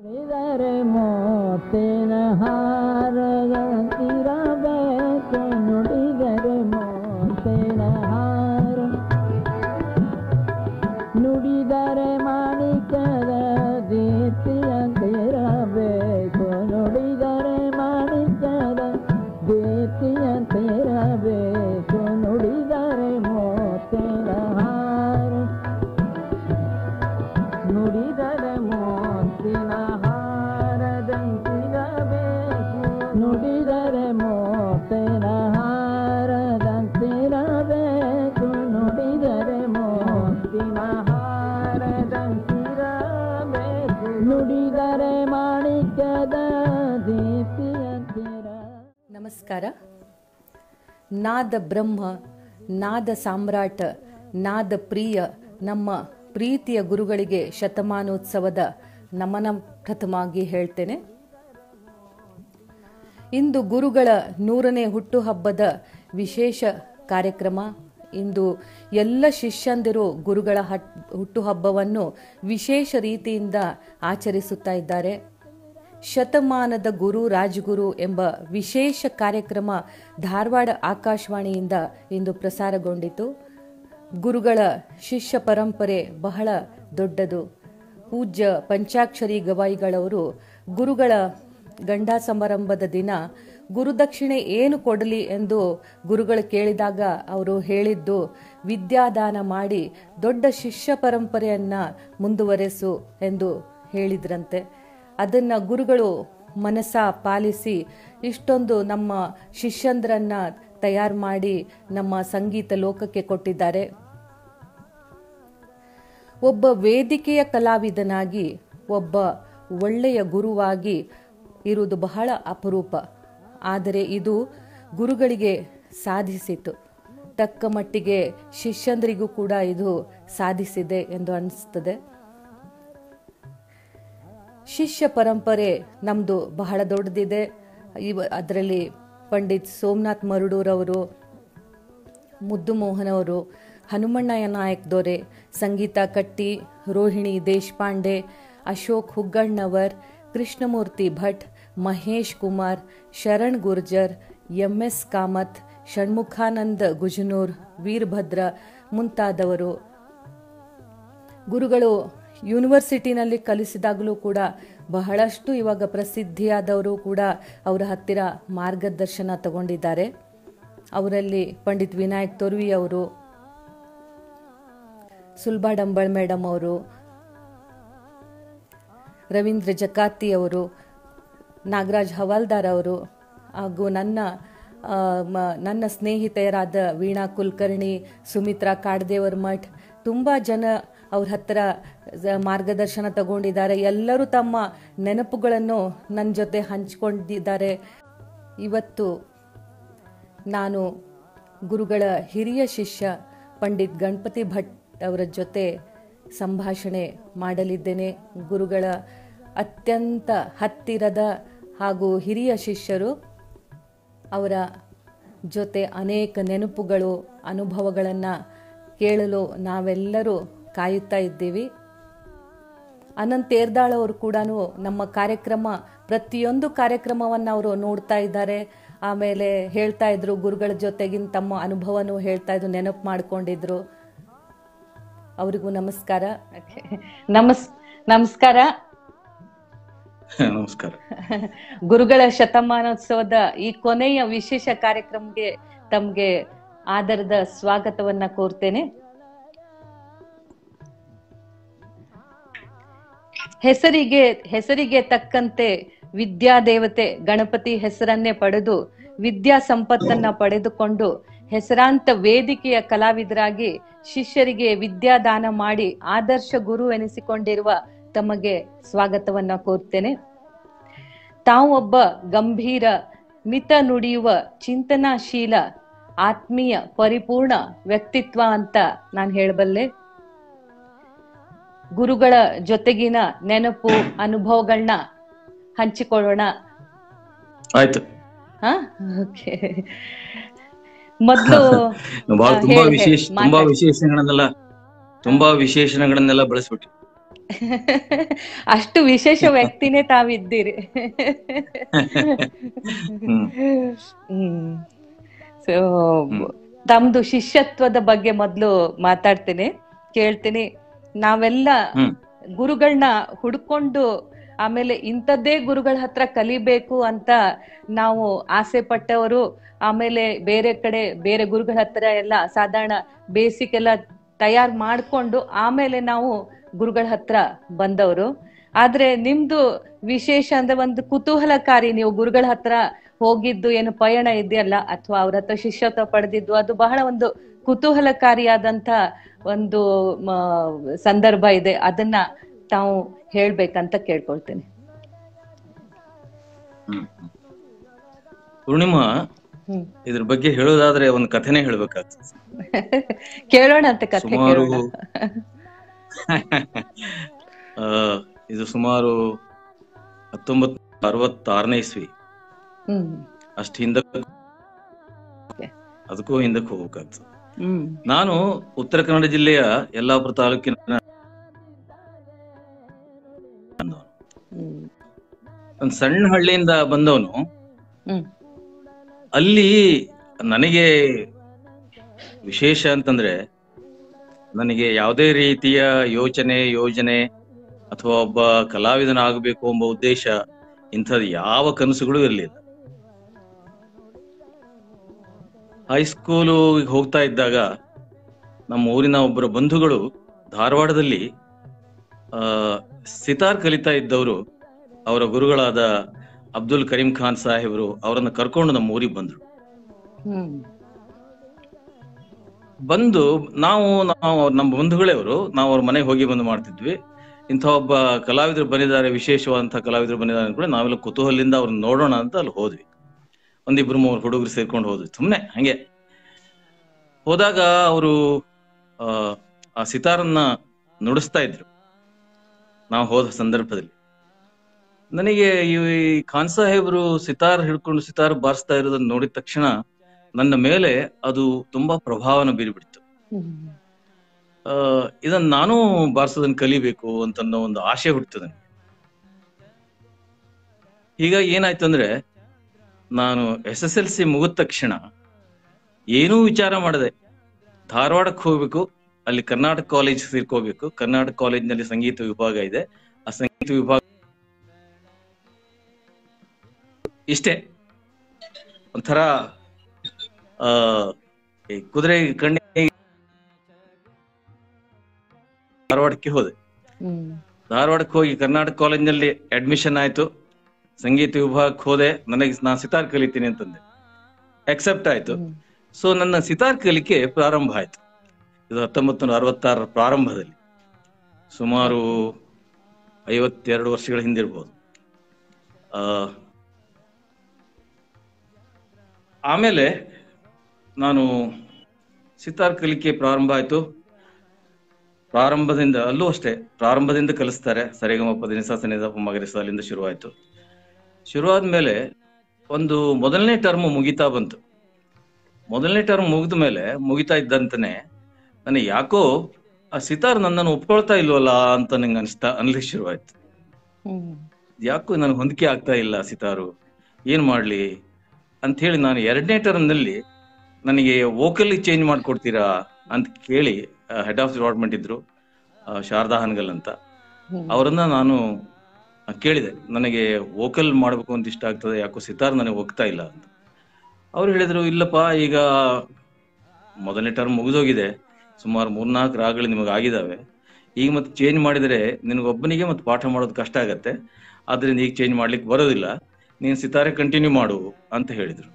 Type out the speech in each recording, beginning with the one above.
ನುಡಿದರೆ ಮೋತಿನ ಹಾರದಂತಿರಬೇಕು ನುಡಿದರೆ ಮೋತಿನ ಹಾರ ನುಡಿದರೆ ಮಾಣಿಕ್ಯದ ದೀಪ್ತಿಯಂತಿರಬೇಕು ನುಡಿದರೆ ಮಾಣಿಕ್ಯದ ದೀಪ್ತಿಯಂತಿರಬೇಕು ನುಡಿದರೆ ಮೋತಿನ ಹಾರ ನುಡಿದರೆ ಮೋತಿನ ಹಾರದಂತಿರಬೇಕು ನುಡಿದರೆ ಮೋತಿನ ಹಾರದಂತಿರಬೇಕು ನುಡಿದರೆ ಮೋತಿನ ಹಾರದಂತಿರಬೇಕು ನುಡಿದರೆ ಮಾಣಿಕ್ಯದ ದೀಪ್ತಿಯಂತಿರ ನಮಸ್ಕಾರ ನಾದ ಬ್ರಹ್ಮ ನಾದ ಸಾಮ್ರಾಟ ನಾದ ಪ್ರಿಯ ನಮ್ಮ ಪ್ರೀತಿಯ ಗುರುಗಳಿಗೆ ಶತಮಾನೋತ್ಸವದ ನಮನ ಪ್ರಥಮವಾಗಿ ಹೇಳ್ತೇನೆ ಇಂದು ಗುರುಗಳ ನೂರನೇ ಹುಟ್ಟುಹಬ್ಬದ ವಿಶೇಷ ಕಾರ್ಯಕ್ರಮ ಇಂದು ಎಲ್ಲ ಶಿಷ್ಯಂದಿರು ಗುರುಗಳ ಹಟ್ ಹುಟ್ಟುಹಬ್ಬವನ್ನು ವಿಶೇಷ ರೀತಿಯಿಂದ ಆಚರಿಸುತ್ತಾ ಇದ್ದಾರೆ ಶತಮಾನದ ಗುರು ರಾಜಗುರು ಎಂಬ ವಿಶೇಷ ಕಾರ್ಯಕ್ರಮ ಧಾರವಾಡ ಆಕಾಶವಾಣಿಯಿಂದ ಇಂದು ಪ್ರಸಾರಗೊಂಡಿತು ಗುರುಗಳ ಶಿಷ್ಯ ಪರಂಪರೆ ಬಹಳ ದೊಡ್ಡದು ಪೂಜ್ಯ ಪಂಚಾಕ್ಷರಿ ಗವಾಯಿಗಳವರು ಗುರುಗಳ ಗಂಡ ಸಮಾರಂಭದ ದಿನ ಗುರುದಕ್ಷಿಣೆ ಏನು ಕೊಡಲಿ ಎಂದು ಗುರುಗಳು ಕೇಳಿದಾಗ ಅವರು ಹೇಳಿದ್ದು ವಿದ್ಯಾದಾನ ಮಾಡಿ ದೊಡ್ಡ ಶಿಷ್ಯ ಪರಂಪರೆಯನ್ನ ಮುಂದುವರೆಸು ಎಂದು ಹೇಳಿದ್ರಂತೆ ಅದನ್ನ ಗುರುಗಳು ಮನಸ್ಸ ಪಾಲಿಸಿ ಇಷ್ಟೊಂದು ನಮ್ಮ ಶಿಷ್ಯಂದ್ರನ್ನ ತಯಾರು ಮಾಡಿ ನಮ್ಮ ಸಂಗೀತ ಲೋಕಕ್ಕೆ ಕೊಟ್ಟಿದ್ದಾರೆ ಒಬ್ಬ ವೇದಿಕೆಯ ಕಲಾವಿದನಾಗಿ ಒಬ್ಬ ಒಳ್ಳೆಯ ಗುರುವಾಗಿ ಇರುವುದು ಬಹಳ ಅಪರೂಪ ಆದರೆ ಇದು ಗುರುಗಳಿಗೆ ಸಾಧಿಸಿತು ತಕ್ಕ ಮಟ್ಟಿಗೆ ಶಿಷ್ಯಂದ್ರಿಗೂ ಕೂಡ ಇದು ಸಾಧಿಸಿದೆ ಎಂದು ಅನಿಸ್ತದೆ ಶಿಷ್ಯ ಪರಂಪರೆ ನಮ್ಮದು ಬಹಳ ದೊಡ್ಡದಿದೆ ಇವ ಅದರಲ್ಲಿ ಪಂಡಿತ್ ಸೋಮನಾಥ್ ಮರುಡೂರವರು ಮುದ್ದು ಮೋಹನ್ ಅವರು ಹನುಮಣ್ಣಯ್ಯ ನಾಯಕ್ ದೊರೆ ಸಂಗೀತ ಕಟ್ಟಿ ರೋಹಿಣಿ ದೇಶಪಾಂಡೆ ಅಶೋಕ್ ಹುಗ್ಗಣ್ಣವರ್ ಕೃಷ್ಣಮೂರ್ತಿ ಭಟ್ ಮಹೇಶ್ ಕುಮಾರ್ ಶರಣ್ ಗುರ್ಜರ್ ಎಂ ಎಸ್ ಕಾಮತ್ ಷಣ್ಮುಖಾನಂದ ಗುಜನೂರ್ ವೀರಭದ್ರ ಮುಂತಾದವರು ಗುರುಗಳು ಯೂನಿವರ್ಸಿಟಿನಲ್ಲಿ ಕಲಿಸಿದಾಗಲೂ ಕೂಡ ಬಹಳಷ್ಟು ಇವಾಗ ಪ್ರಸಿದ್ಧಿಯಾದವರು ಕೂಡ ಅವರ ಹತ್ತಿರ ಮಾರ್ಗದರ್ಶನ ತಗೊಂಡಿದ್ದಾರೆ ಅವರಲ್ಲಿ ಪಂಡಿತ್ ವಿನಾಯಕ್ ತೊರ್ವಿ ಅವರು ಸುಲ್ಬಾ ಡಂಬಳ್ ಮೇಡಮ್ ಅವರು ರವೀಂದ್ರ ಜಕಾತಿ ಅವರು ನಾಗರಾಜ್ ಹವಾಲ್ದಾರ್ ಅವರು ಹಾಗೂ ನನ್ನ ಆ, ಮ- ನನ್ನ ಸ್ನೇಹಿತೆಯರಾದ ವೀಣಾ ಕುಲಕರ್ಣಿ ಸುಮಿತ್ರಾ ಕಾಡ್ದೇವರ್ ಮಠ್ ತುಂಬ ಜನ ಅವ್ರ ಹತ್ರ ಸ- ಮಾರ್ಗದರ್ಶನ ತಗೊಂಡಿದ್ದಾರೆ ಎಲ್ಲರೂ ತಮ್ಮ ನೆನಪುಗಳನ್ನು ನನ್ನ ಜೊತೆ ಹಂಚಿಕೊಂಡಿದ್ದಾರೆ ಇವತ್ತು ನಾನು ಗುರುಗಳ ಹಿರಿಯ ಶಿಷ್ಯ ಪಂಡಿತ್ ಗಣಪತಿ ಭಟ್ ಅವರ ಜೊತೆ ಸಂಭಾಷಣೆ ಮಾಡಲಿದ್ದೇನೆ ಗುರುಗಳ ಅತ್ಯಂತ ಹತ್ತಿರದ ಹಾಗೂ ಹಿರಿಯ ಶಿಷ್ಯರು ಅವರ ಜೊತೆ ಅನೇಕ ನೆನಪುಗಳು ಅನುಭವಗಳನ್ನು ಕೇಳಲು ನಾವೆಲ್ಲರೂ ಕಾಯುತ್ತಾ ಇದ್ದೀವಿ ಅನಂತ್ ಏರ್ದಾಳ್ ಅವರು ಕೂಡ ನಮ್ಮ ಕಾರ್ಯಕ್ರಮ ಪ್ರತಿಯೊಂದು ಕಾರ್ಯಕ್ರಮವನ್ನು ಅವರು ನೋಡ್ತಾ ಇದ್ದಾರೆ ಆಮೇಲೆ ಹೇಳ್ತಾ ಇದ್ರು ಗುರುಗಳ ಜೊತೆಗಿನ ತಮ್ಮ ಅನುಭವನೂ ಹೇಳ್ತಾ ಇದ್ರು ನೆನಪು ಮಾಡ್ಕೊಂಡಿದ್ರು ಅವರಿಗೂ ನಮಸ್ಕಾರ ನಮಸ್ ನಮಸ್ಕಾರ ನಮಸ್ಕಾರ ಗುರುಗಳ ಶತಮಾನೋತ್ಸವದ ಈ ಕೊನೆಯ ವಿಶೇಷ ಕಾರ್ಯಕ್ರಮಕ್ಕೆ ತಮ್ಗೆ ಆದರದ ಸ್ವಾಗತವನ್ನ ಕೋರ್ತೇನೆ ಹೆಸರಿಗೆ ಹೆಸರಿಗೆ ತಕ್ಕಂತೆ ವಿದ್ಯಾದೇವತೆ ಗಣಪತಿ ಹೆಸರನ್ನೇ ಪಡೆದು ವಿದ್ಯಾ ಸಂಪತ್ತನ್ನ ಪಡೆದುಕೊಂಡು ಹೆಸರಾಂತ ವೇದಿಕೆಯ ಕಲಾವಿದರಾಗಿ ಶಿಷ್ಯರಿಗೆ ವಿದ್ಯಾದಾನ ಮಾಡಿ ಆದರ್ಶ ಗುರು ಎನಿಸಿಕೊಂಡಿರುವ ತಮಗೆ ಸ್ವಾಗತವನ್ನ ಕೋರ್ತೇನೆ ತಾವೊಬ್ಬ ಗಂಭೀರ ಮಿತ ನುಡಿಯುವ ಚಿಂತನಾಶೀಲ ಆತ್ಮೀಯ ಪರಿಪೂರ್ಣ ವ್ಯಕ್ತಿತ್ವ ಅಂತ ನಾನು ಹೇಳಬಲ್ಲೆ ಗುರುಗಳ ಜೊತೆಗಿನ ನೆನಪು ಅನುಭವಗಳನ್ನ ಹಂಚಿಕೊಳ್ಳೋಣ ಆಯ್ತು ಹಾ ಓಕೆ ಮೊದ್ಲು ಬಹಳ ಹಾ, ತುಂಬಾ ಹೇಳಿ, ವಿಶೇಷ ಹೇಳಿ, ತುಂಬಾ ಮಾತಾಡಿ. ವಿಶೇಷಣಗಳನ್ನೆಲ್ಲ ತುಂಬಾ ವಿಶೇಷಣಗಳನ್ನೆಲ್ಲ ಬಳಸ್ಬಿಟ್ರಿ ಅಷ್ಟು ವಿಶೇಷ ವ್ಯಕ್ತಿನೇ ತಾವಿದ್ದೀರಿ ಹ್ಮ್. ಹ್ಮ್ ಸೊ ತಮ್ದು ಶಿಷ್ಯತ್ವದ ಬಗ್ಗೆ ಮೊದ್ಲು ಮಾತಾಡ್ತೀನಿ ಕೇಳ್ತೀನಿ ನಾವೆಲ್ಲ ಹ್ಮ್. ಗುರುಗಳನ್ನ ಹುಡ್ಕೊಂಡು ಆಮೇಲೆ ಇಂಥದ್ದೇ ಗುರುಗಳ ಹತ್ರ ಕಲಿಬೇಕು ಅಂತ ನಾವು ಆಸೆ ಪಟ್ಟವರು ಆಮೇಲೆ ಬೇರೆ ಕಡೆ ಬೇರೆ ಗುರುಗಳ ಹತ್ರ ಎಲ್ಲ ಸಾಧಾರಣ ಬೇಸಿಕ್ ಎಲ್ಲ ತಯಾರು ಮಾಡ್ಕೊಂಡು ಆಮೇಲೆ ನಾವು ಗುರುಗಳ ಹತ್ರ ಬಂದವರು ಆದ್ರೆ ನಿಮ್ದು ವಿಶೇಷ ಅಂದ್ರೆ ಒಂದು ಕುತೂಹಲಕಾರಿ ನೀವು ಗುರುಗಳ ಹತ್ರ ಹೋಗಿದ್ದು ಏನು ಪಯಣ ಇದೆಯಲ್ಲ ಅಥವಾ ಅವ್ರ ಹತ್ರ ಶಿಷ್ಯತ್ವ ಪಡೆದಿದ್ದು ಅದು ಬಹಳ ಒಂದು ಕುತೂಹಲಕಾರಿಯಾದಂತ ಒಂದು ಮ, ಸಂದರ್ಭ ಇದೆ ಅದನ್ನ ತಾವು ಹೇಳ್ಬೇಕಂತ ಕೇಳ್ಕೊಳ್ತೇನೆ ಹ್ಮ್. ಪೂರ್ಣಿಮಾ ಹ್ಮ್ ಇದ್ರ ಬಗ್ಗೆ ಹೇಳೋದಾದ್ರೆ ಒಂದು ಕಥೆನೇ ಹೇಳ್ಬೇಕಾಗ್ತದೆ ಕೇಳೋಣ ಅಂತ ಕಥೆ ಸುಮಾರು ಕೇಳೋಣ ಆ, ಇದು ಸುಮಾರು ಹತ್ತೊಂಬತ್ ಅರವತ್ತಾರನೇ ಇಸ್ವಿ ಹ್ಮ್ ಅಷ್ಟು ಹಿಂದಕ್ಕೆ ಅದಕ್ಕೂ ಹಿಂದಕ್ಕೆ ಹೋಗ್ಬೇಕಾಗ್ತದೆ ಹ್ಮ್ ನಾನು ಉತ್ತರ ಕನ್ನಡ ಜಿಲ್ಲೆಯ ಯಲ್ಲಾಪುರ ತಾಲೂಕಿನ ಹ್ಮ್ ಒಂದು ಸಣ್ಣ ಹಳ್ಳಿಯಿಂದ ಬಂದವನು ಹ್ಮ್ ಅಲ್ಲಿ ನನಗೆ ವಿಶೇಷ ಅಂತಂದ್ರೆ ನನಗೆ ಯಾವುದೇ ರೀತಿಯ ಯೋಚನೆ ಯೋಜನೆ ಅಥವಾ ಒಬ್ಬ ಕಲಾವಿದನಾಗಬೇಕು ಎಂಬ ಉದ್ದೇಶ ಇಂಥದ್ದು ಯಾವ ಕನಸುಗಳು ಇರಲಿಲ್ಲ ಹೈಸ್ಕೂಲು ಹೋಗ್ತಾ ಇದ್ದಾಗ ನಮ್ಮ ಊರಿನ ಒಬ್ಬರ ಬಂಧುಗಳು ಧಾರವಾಡದಲ್ಲಿ ಆ ಸಿತಾರ್ ಕಲಿತಾ ಇದ್ದವರು ಅವರ ಗುರುಗಳಾದ ಅಬ್ದುಲ್ ಕರೀಂ ಖಾನ್ ಸಾಹೇಬರು ಅವರನ್ನ ಕರ್ಕೊಂಡು ನಮ್ಮ ಊರಿಗೆ ಬಂದ್ರು ಹ್ಮ್ ಬಂದು ನಾವು ನಾವು ನಮ್ಮ ಬಂಧುಗಳೇ ಅವರು ನಾವು ಅವ್ರ ಮನೆಗೆ ಹೋಗಿ ಬಂದು ಮಾಡ್ತಿದ್ವಿ ಇಂಥ ಒಬ್ಬ ಕಲಾವಿದರು ಬಂದಿದ್ದಾರೆ ವಿಶೇಷವಾದಂತಹ ಕಲಾವಿದರು ಬಂದಿದ್ದಾರೆ ಕೂಡ ನಾವೆಲ್ಲ ಕುತೂಹಲದಿಂದ ಅವ್ರನ್ನ ನೋಡೋಣ ಅಂತ ಅಲ್ಲಿ ಹೋದ್ವಿ ಒಂದಿಬ್ರು ಮೂರು ಹುಡುಗರು ಸೇರ್ಕೊಂಡು ಹೋದ್ವಿ ಸುಮ್ಮನೆ ಹಂಗೆ ಹೋದಾಗ ಅವರು ಆ ಆ ಸಿತಾರನ್ನ ನುಡಿಸ್ತಾ ಇದ್ರು ನಾವು ಹೋದ ಸಂದರ್ಭದಲ್ಲಿ ನನಗೆ ಈ ಖಾನ್ ಸಾಹೇಬರು ಸಿತಾರ್ ಹಿಡ್ಕೊಂಡು ಸಿತಾರ್ ಬಾರಿಸ್ತಾ ಇರೋದನ್ನ ನೋಡಿದ ತಕ್ಷಣ ನನ್ನ ಮೇಲೆ ಅದು ತುಂಬಾ ಪ್ರಭಾವನ ಬೀರಿಬಿಡ್ತು ಹ್ಮ್ ಆ ಇದನ್ನ ನಾನು ಬಾರಿಸೋದನ್ನ ಕಲಿಬೇಕು ಅಂತ ಅನ್ನೋ ಒಂದು ಆಸೆ ಹುಟ್ಟಿತು ನನಗೆ ಈಗ ಏನಾಯ್ತು ಅಂದ್ರೆ ನಾನು ಎಸ್ ಎಸ್ ಎಲ್ ಸಿ ಮುಗಿದ ತಕ್ಷಣ ಏನೂ ವಿಚಾರ ಮಾಡದೆ ಧಾರವಾಡಕ್ಕೆ ಹೋಗ್ಬೇಕು ಅಲ್ಲಿ ಕರ್ನಾಟಕ ಕಾಲೇಜ್ ಸೇರ್ಕೋಬೇಕು ಕರ್ನಾಟಕ ಕಾಲೇಜ್ನಲ್ಲಿ ಸಂಗೀತ ವಿಭಾಗ ಇದೆ ಆ ಸಂಗೀತ ವಿಭಾಗ ಇಷ್ಟೇ ಒಂಥರ ಆ ಈ ಕುದುರೆ ಕಣ್ಣಿ ಧಾರವಾಡಕ್ಕೆ ಹೋದೆ ಹ್ಮ್ ಧಾರವಾಡಕ್ಕೆ ಹೋಗಿ ಕರ್ನಾಟಕ ಕಾಲೇಜ್ನಲ್ಲಿ ಅಡ್ಮಿಷನ್ ಆಯ್ತು ಸಂಗೀತ ವಿಭಾಗಕ್ಕೆ ಹೋದೆ ನನಗೆ ನಾನು ಸಿತಾರ್ ಕಲಿತೀನಿ ಅಂತಂದೆ ಅಕ್ಸೆಪ್ಟ್ ಆಯ್ತು ಹ್ಮ್. ಸೊ ನನ್ನ ಸಿತಾರ್ ಕಲಿಕೆ ಪ್ರಾರಂಭ ಆಯ್ತು ಇದು ಹತ್ತೊಂಬತ್ತು ನೂರ ಅರವತ್ತಾರರ ಪ್ರಾರಂಭದಲ್ಲಿ ಸುಮಾರು ಐವತ್ತೆರಡು ವರ್ಷಗಳ ಹಿಂದಿರ್ಬೋದು ಆ ಆಮೇಲೆ ನಾನು ಸಿತಾರ್ ಕಲಿಕೆ ಪ್ರಾರಂಭ ಆಯ್ತು ಪ್ರಾರಂಭದಿಂದ ಅಲ್ಲೂ ಅಷ್ಟೇ ಪ್ರಾರಂಭದಿಂದ ಕಲಿಸ್ತಾರೆ ಸರಿಗಮ ಪದಿನಿಸ ಸನಿದ ಮಗರಿಸ ಅಲ್ಲಿಂದ ಶುರುವಾಯ್ತು ಶುರುವಾದ್ಮೇಲೆ ಒಂದು ಮೊದಲನೇ ಟರ್ಮ್ ಮುಗಿತಾ ಬಂತು ಮೊದಲನೇ ಟರ್ಮ್ ಮುಗಿದ ಮೇಲೆ ಮುಗಿತಾ ಇದ್ದಂತಾನೆ ನನಗೆ ಯಾಕೋ ಆ ಸಿತಾರ್ ನನ್ನನ್ನು ಒಪ್ಕೊಳ್ತಾ ಇಲ್ವಲ್ಲ ಅಂತ ನಂಗೆ ಅನಿಸ್ತಾ ಅನ್ಲಿಕ್ಕೆ ಶುರುವಾಯ್ತು ಹ್ಮ್ ಯಾಕೋ ನನಗೆ ಹೊಂದಿಕೆ ಆಗ್ತಾ ಇಲ್ಲ ಸಿತಾರು ಏನ್ ಮಾಡ್ಲಿ ಅಂತ ಹೇಳಿ ನಾನು ಎರಡನೇ ಟರ್ಮ್ನಲ್ಲಿ ನನಗೆ ವೋಕಲ್ ಚೇಂಜ್ ಮಾಡ್ಕೊಡ್ತೀರಾ ಅಂತ ಕೇಳಿ ಹೆಡ್ ಆಫ್ ಡಿಪಾರ್ಟ್ಮೆಂಟ್ ಇದ್ರು ಆ, ಶಾರದಾ ಹನ್ಗಲ್ ಅಂತ ಹ್ಮ್. ಅವರನ್ನ ನಾನು ಕೇಳಿದೆ ನನಗೆ ವೋಕಲ್ ಮಾಡ್ಬೇಕು ಅಂತ ಇಷ್ಟ ಆಗ್ತದೆ ಯಾಕೋ ಸಿತಾರ್ ನನಗೆ ಹೋಗ್ತಾ ಇಲ್ಲ ಅಂತ ಅವ್ರು ಹೇಳಿದ್ರು ಇಲ್ಲಪ್ಪ ಈಗ ಮೊದಲನೇ ಟರ್ಮ್ ಮುಗಿದೋಗಿದೆ ಸುಮಾರು ಮೂರ್ನಾಲ್ಕು ರಾಗಗಳು ನಿಮಗೆ ಆಗಿದಾವೆ ಈಗ ಮತ್ತೆ ಚೇಂಜ್ ಮಾಡಿದರೆ ನಿನಗೊಬ್ಬನಿಗೆ ಮತ್ತೆ ಪಾಠ ಮಾಡೋದು ಕಷ್ಟ ಆಗತ್ತೆ ಆದ್ರಿಂದ ಈಗ ಚೇಂಜ್ ಮಾಡ್ಲಿಕ್ಕೆ ಬರೋದಿಲ್ಲ ನೀನು ಸಿತಾರೆ ಕಂಟಿನ್ಯೂ ಮಾಡು ಅಂತ ಹೇಳಿದ್ರು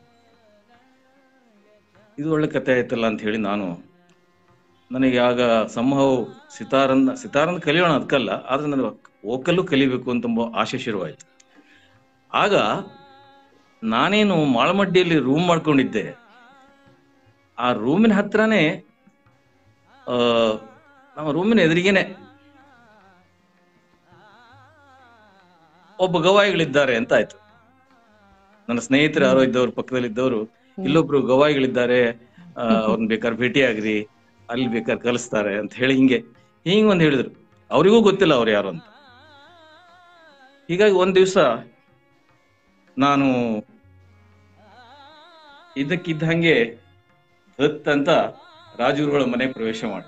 ಇದು ಒಳ್ಳೆ ಕತೆ ಆಯ್ತಲ್ಲ ಅಂತ ಹೇಳಿ ನಾನು ನನಗೆ ಆಗ ಸಂಭವ ಸಿತಾರನ್ನ ಸಿತಾರನ್ನ ಕಲಿಯೋಣ ಅದಕ್ಕಲ್ಲ ಆದ್ರೆ ನನಗೆ ವೋಕಲ್ಲು ಕಲಿಬೇಕು ಅಂತ ತುಂಬ ಆಸೆ ಶುರುವಾಯ್ತು ಆಗ ನಾನೇನು ಮಾಳಮಡ್ಡಿಯಲ್ಲಿ ರೂಮ್ ಮಾಡ್ಕೊಂಡಿದ್ದೆ ಆ ರೂಮಿನ ಹತ್ರನೇ ಆ ನಮ್ಮ ರೂಮಿನ ಎದುರಿಗೇನೆ ಒಬ್ಬ ಗವಾಯಿಗಳಿದ್ದಾರೆ ಅಂತ ಆಯ್ತು ನನ್ನ ಸ್ನೇಹಿತರು ಯಾರೋ ಇದ್ದವ್ರು ಪಕ್ಕದಲ್ಲಿ ಇದ್ದವರು ಇಲ್ಲೊಬ್ರು ಗವಾಯಿಗಳಿದ್ದಾರೆ ಆ, ಅವ್ರನ್ನ ಬೇಕಾದ್ರೆ ಭೇಟಿ ಆಗ್ರಿ ಅಲ್ಲಿ ಬೇಕಾದ್ರೆ ಕಲಿಸ್ತಾರೆ ಅಂತ ಹೇಳಿ ಹಿಂಗೆ ಹಿಂಗ್ ಒಂದ್ ಹೇಳಿದ್ರು ಅವರಿಗೂ ಗೊತ್ತಿಲ್ಲ ಅವ್ರು ಯಾರು ಅಂತ ಹೀಗಾಗಿ ಒಂದ್ ದಿವಸ ನಾನು ಇದ್ದಕ್ಕಿದ್ದ ಹಂಗೆ ಧತ್ ಅಂತ ರಾಜಗುರುಗಳ ಮನೆ ಪ್ರವೇಶ ಮಾಡಿ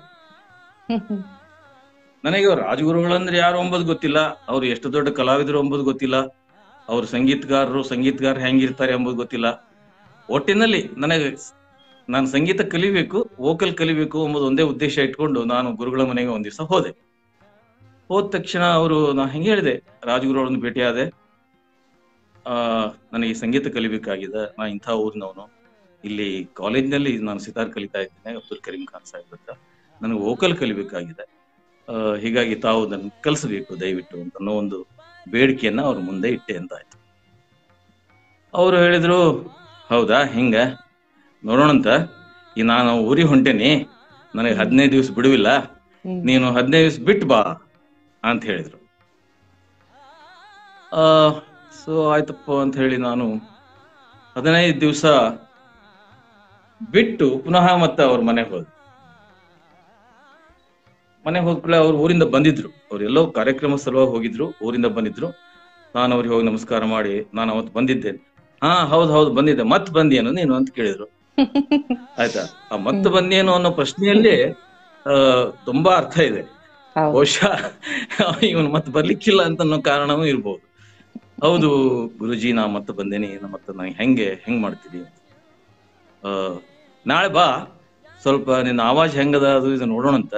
ನನಗೆ ಅವ್ರು ರಾಜಗುರುಗಳಂದ್ರೆ ಯಾರು ಎಂಬುದು ಗೊತ್ತಿಲ್ಲ ಅವ್ರು ಎಷ್ಟು ದೊಡ್ಡ ಕಲಾವಿದರು ಎಂಬುದು ಗೊತ್ತಿಲ್ಲ ಅವ್ರು ಸಂಗೀತಗಾರರು ಸಂಗೀತಗಾರ ಹೆಂಗಿರ್ತಾರೆ ಎಂಬುದು ಗೊತ್ತಿಲ್ಲ ಒಟ್ಟಿನಲ್ಲಿ ನನಗೆ ನಾನು ಸಂಗೀತ ಕಲಿಬೇಕು ವೋಕಲ್ ಕಲಿಬೇಕು ಎಂಬುದು ಒಂದೇ ಉದ್ದೇಶ ಇಟ್ಕೊಂಡು ನಾನು ಗುರುಗಳ ಮನೆಗೆ ಒಂದ್ ದಿವಸ ಹೋದೆ ಹೋದ ತಕ್ಷಣ ಅವರು ನಾ ಹೆಂಗೆ ಹೇಳಿದೆ ರಾಜಗುರುಗಳನ್ನ ಭೇಟಿಯಾದೆ ಆ ನನಗೆ ಸಂಗೀತ ಕಲಿಬೇಕಾಗಿದೆ ನಾ ಇಂಥ ಊರಿನವನು ಇಲ್ಲಿ ಕಾಲೇಜ್ನಲ್ಲಿ ನಾನು ಸಿತಾರ್ ಕಲಿತಾ ಇದ್ದೇನೆ ಅಬ್ದುಲ್ ಕರೀಂ ಖಾನ್ ಸಾಹೇಬ್ ಹತ್ರ ನನಗೆ ವೋಕಲ್ ಕಲಿಬೇಕಾಗಿದೆ ಆ, ಹೀಗಾಗಿ ತಾವು ನನ್ನ ಕಲಿಸಬೇಕು ದಯವಿಟ್ಟು ಅಂತ ಅನ್ನೋ ಒಂದು ಬೇಡಿಕೆಯನ್ನ ಅವ್ರ ಮುಂದೆ ಇಟ್ಟೆ ಅಂತ ಆಯ್ತು ಅವರು ಹೇಳಿದ್ರು ಹೌದಾ ಹಿಂಗ ನೋಡೋಣಂತ ಈ ನಾನು ಊರಿಗೆ ಹೊಂಟೇನಿ ನನಗೆ ಹದಿನೈದು ದಿವಸ ಬಿಡುವಿಲ್ಲ ನೀನು ಹದಿನೈದು ದಿವಸ ಬಿಟ್ಟು ಬಾ ಅಂತ ಹೇಳಿದ್ರು ಆ ಸೊ ಆಯ್ತಪ್ಪ ಅಂತ ಹೇಳಿ ನಾನು ಹದಿನೈದು ದಿವಸ ಬಿಟ್ಟು ಪುನಃ ಮತ್ತೆ ಅವ್ರ ಮನೆಗೆ ಹೋದೆ ಮನೆಗೆ ಹೋದ್ಕೂಡಲೇ ಅವ್ರು ಊರಿಂದ ಬಂದಿದ್ರು ಅವ್ರು ಎಲ್ಲೋ ಕಾರ್ಯಕ್ರಮ ಸಲುವಾಗಿ ಹೋಗಿದ್ರು ಊರಿಂದ ಬಂದಿದ್ರು ನಾನು ಅವ್ರಿಗೆ ಹೋಗಿ ನಮಸ್ಕಾರ ಮಾಡಿ ನಾನು ಅವತ್ತು ಬಂದಿದ್ದೆ ಹಾ ಹೌದು ಹೌದು ಬಂದಿದ್ದೆ ಮತ್ ಬಂದೇನು ನೀನು ಅಂತ ಕೇಳಿದ್ರು ಆಯ್ತಾ ಆ ಮತ್ ಬಂದೇನು ಅನ್ನೋ ಪ್ರಶ್ನೆಯಲ್ಲಿ ಆ ತುಂಬಾ ಅರ್ಥ ಇದೆ ಹೌದು ಬಹುಶಃ ಇವನು ಮತ್ತೆ ಬರ್ಲಿಕ್ಕಿಲ್ಲ ಅಂತ ಅನ್ನೋ ಕಾರಣವೂ ಇರ್ಬೋದು ಹೌದು ಗುರುಜಿ ನಾ ಮತ್ತೆ ಬಂದೇನಿ ನಾ ಮತ್ತೆ ನಂಗೆ ಹೆಂಗೆ ಹೆಂಗ್ ಮಾಡ್ತೀರಿ ಆ ನಾಳೆ ಬಾ ಸ್ವಲ್ಪ ನಿನ್ನ ಆವಾಜ್ ಹೆಂಗದ ಅದು ಇದು ನೋಡೋಣಂತ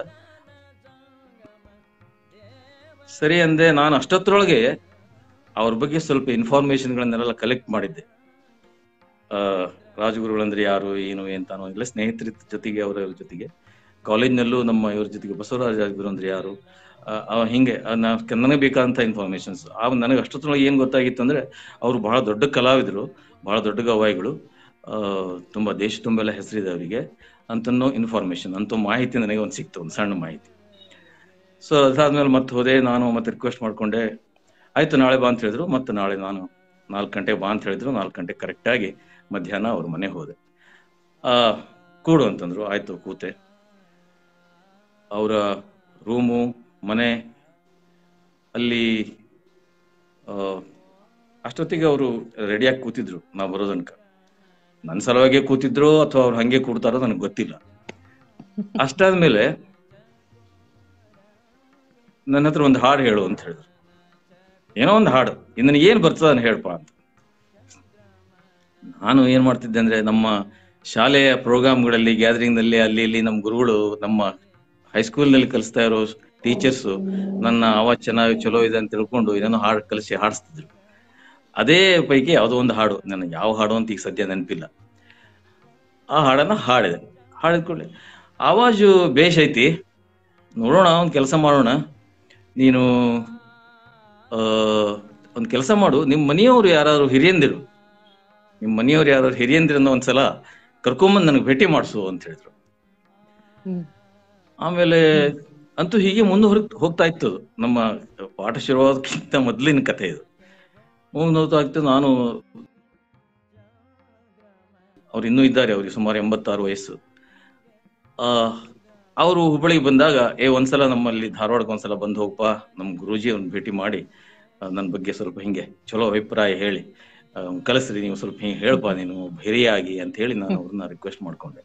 ಸರಿ ಅಂದೆ ನಾನು ಅಷ್ಟೊತ್ತರೊಳಗೆ ಅವ್ರ ಬಗ್ಗೆ ಸ್ವಲ್ಪ ಇನ್ಫಾರ್ಮೇಶನ್ಗಳನ್ನೆಲ್ಲ ಕಲೆಕ್ಟ್ ಮಾಡಿದ್ದೆ ಆ ರಾಜಗುರುಗಳಂದ್ರೆ ಯಾರು ಏನು ಎಂತಾನೋ ಎಲ್ಲ ಸ್ನೇಹಿತರ ಜೊತೆಗೆ ಅವರ ಜೊತೆಗೆ ಕಾಲೇಜ್ನಲ್ಲೂ ನಮ್ಮ ಇವ್ರ ಜೊತೆಗೆ ಬಸವರಾಜ ರಾಜಗುರು ಅಂದ್ರೆ ಯಾರು ಆ, ಆ, ಹಿಂಗೆ ಆ, ನಾ- ನನಗೆ ಬೇಕಾದಂತ ಇನ್ಫಾರ್ಮೇಶನ್ಸ್ ಆ ನನಗೆ ಅಷ್ಟೊತ್ತೊಳಗೆ ಏನ್ ಗೊತ್ತಾಗಿತ್ತು ಅಂದ್ರೆ ಅವ್ರು ಬಹಳ ದೊಡ್ಡ ಕಲಾವಿದರು ಬಹಳ ದೊಡ್ಡ ಗವಾಯಿಗಳು ಆ ತುಂಬಾ ದೇಶ ತುಂಬೆಲ್ಲ ಹೆಸರಿದೆ ಅವರಿಗೆ ಅಂತನೋ ಇನ್ಫಾರ್ಮೇಶನ್ ಅಂತ ಮಾಹಿತಿ ನನಗೆ ಒಂದು ಸಿಕ್ತು ಒಂದು ಸಣ್ಣ ಮಾಹಿತಿ ಸೊ ಅದಾದ್ಮೇಲೆ ಮತ್ತೆ ಹೋದೆ ನಾನು ಮತ್ತೆ ರಿಕ್ವೆಸ್ಟ್ ಮಾಡ್ಕೊಂಡೆ ಆಯ್ತು ನಾಳೆ ಬಾ ಅಂತ ಹೇಳಿದ್ರು ಮತ್ತೆ ನಾಳೆ ನಾನು ನಾಲ್ಕು ಗಂಟೆಗೆ ಬಾ ಅಂತ ಹೇಳಿದ್ರು ನಾಲ್ಕು ಗಂಟೆ ಕರೆಕ್ಟ್ ಆಗಿ ಮಧ್ಯಾಹ್ನ ಅವ್ರ ಮನೆ ಹೋದೆ ಆ ಕೂಡು ಅಂತಂದ್ರು ಆಯ್ತು ಕೂತೆ ಅವರ ರೂಮು ಮನೆ ಅಲ್ಲಿ ಆ, ಅಷ್ಟೊತ್ತಿಗೆ ಅವರು ರೆಡಿಯಾಗಿ ಕೂತಿದ್ರು ನಾವು ಬರೋ ತನಕ ನನ್ನ ಸಲುವಾಗಿ ಕೂತಿದ್ರು ಅಥವಾ ಅವ್ರು ಹಂಗೆ ಕೂಡ್ತಾರೋ ನನಗೆ ಗೊತ್ತಿಲ್ಲ ಅಷ್ಟಾದ್ಮೇಲೆ ನನ್ನ ಹತ್ರ ಒಂದು ಹಾಡು ಹೇಳು ಅಂತ ಹೇಳಿದ್ರು ಏನೋ ಒಂದು ಹಾಡು ಇನ್ನು ಏನ್ ಬರ್ತದ ಅಂತ ಹೇಳ್ಪಾ ಅಂತ ನಾನು ಏನ್ ಮಾಡ್ತಿದ್ದೆ ಅಂದ್ರೆ ನಮ್ಮ ಶಾಲೆಯ ಪ್ರೋಗ್ರಾಮ್ಗಳಲ್ಲಿ ಗ್ಯಾದರಿಂಗ್ ನಲ್ಲಿ ಅಲ್ಲಿ ಇಲ್ಲಿ ನಮ್ಮ ಗುರುಗಳು ನಮ್ಮ ಹೈಸ್ಕೂಲ್ ನಲ್ಲಿ ಕಲಿಸ್ತಾ ಇರೋ ಟೀಚರ್ಸ್ ನನ್ನ ಆವಾಜ್ ಚೆನ್ನಾಗಿ ಚಲೋ ಇದೆ ಅಂತ ತಿಳ್ಕೊಂಡು ಏನೇನೋ ಹಾಡು ಕಲಿಸಿ ಹಾಡಿಸ್ತಿದ್ರು ಅದೇ ಪೈಕಿ ಯಾವುದೋ ಒಂದು ಹಾಡು ನನಗೆ ಯಾವ ಹಾಡು ಅಂತ ಈಗ ಸದ್ಯ ನೆನಪಿಲ್ಲ ಆ ಹಾಡನ್ನ ಹಾಡಿದೆ ಹಾಡಿದ ಕೂಡಲೇ ಆವಾಜು ಬೇಷ್ ಐತಿ ನೋಡೋಣ ಒಂದು ಕೆಲಸ ಮಾಡೋಣ ನೀನು ಆ ಒಂದು ಕೆಲಸ ಮಾಡು ನಿಮ್ಮ ಮನೆಯವರು ಯಾರಾದ್ರು ಹಿರಿಯಂದಿರು ನಿಮ್ಮ ಮನೆಯವ್ರು ಯಾರು ಹಿರಿಯಂದಿರನ್ನ ಒಂದ್ಸಲ ಕರ್ಕೊಂಬಂದ್ ನನಗೆ ಭೇಟಿ ಮಾಡಿಸು ಅಂತ ಹೇಳಿದ್ರು ಹ್ಮ್. ಆಮೇಲೆ ಅಂತೂ ಹೀಗೆ ಮುಂದೆ ಹೋಗ್ತಾ ಇತ್ತು ಅದು. ನಮ್ಮ ಪಾಠ ಶುರುವಾದಕ್ಕಿಂತ ಮೊದಲಿನ ಕಥೆ ಇದು ಮುಂದೆ ಹೋಗ್ತಾ ಇತ್ತು ನಾನು ಅವ್ರು ಇನ್ನೂ ಇದ್ದಾರೆ ಅವ್ರಿಗೆ ಸುಮಾರು ಎಂಬತ್ತಾರು ವಯಸ್ಸು ಆ ಅವರು ಹುಬ್ಬಳ್ಳಿಗೆ ಬಂದಾಗ ಏ ಒಂದ್ಸಲ ನಮ್ಮಲ್ಲಿ ಧಾರವಾಡಕ್ಕೆ ಒಂದ್ಸಲ ಬಂದು ಹೋಗಪ್ಪ ನಮ್ಮ ಗುರೂಜಿ ಅವ್ರನ್ನ ಭೇಟಿ ಮಾಡಿ ನನ್ನ ಬಗ್ಗೆ ಸ್ವಲ್ಪ ಹಿಂಗೆ ಚಲೋ ಅಭಿಪ್ರಾಯ ಹೇಳಿ ಆ, ಕಲಿಸ್ರಿ ನೀವು ಸ್ವಲ್ಪ ಹಿಂಗೆ ಹೇಳ್ಪಾ ನೀನು ಹಿರಿಯಾಗಿ ಅಂತ ಹೇಳಿ ನಾನು ಅವ್ರನ್ನ ರಿಕ್ವೆಸ್ಟ್ ಮಾಡ್ಕೊಂಡೆ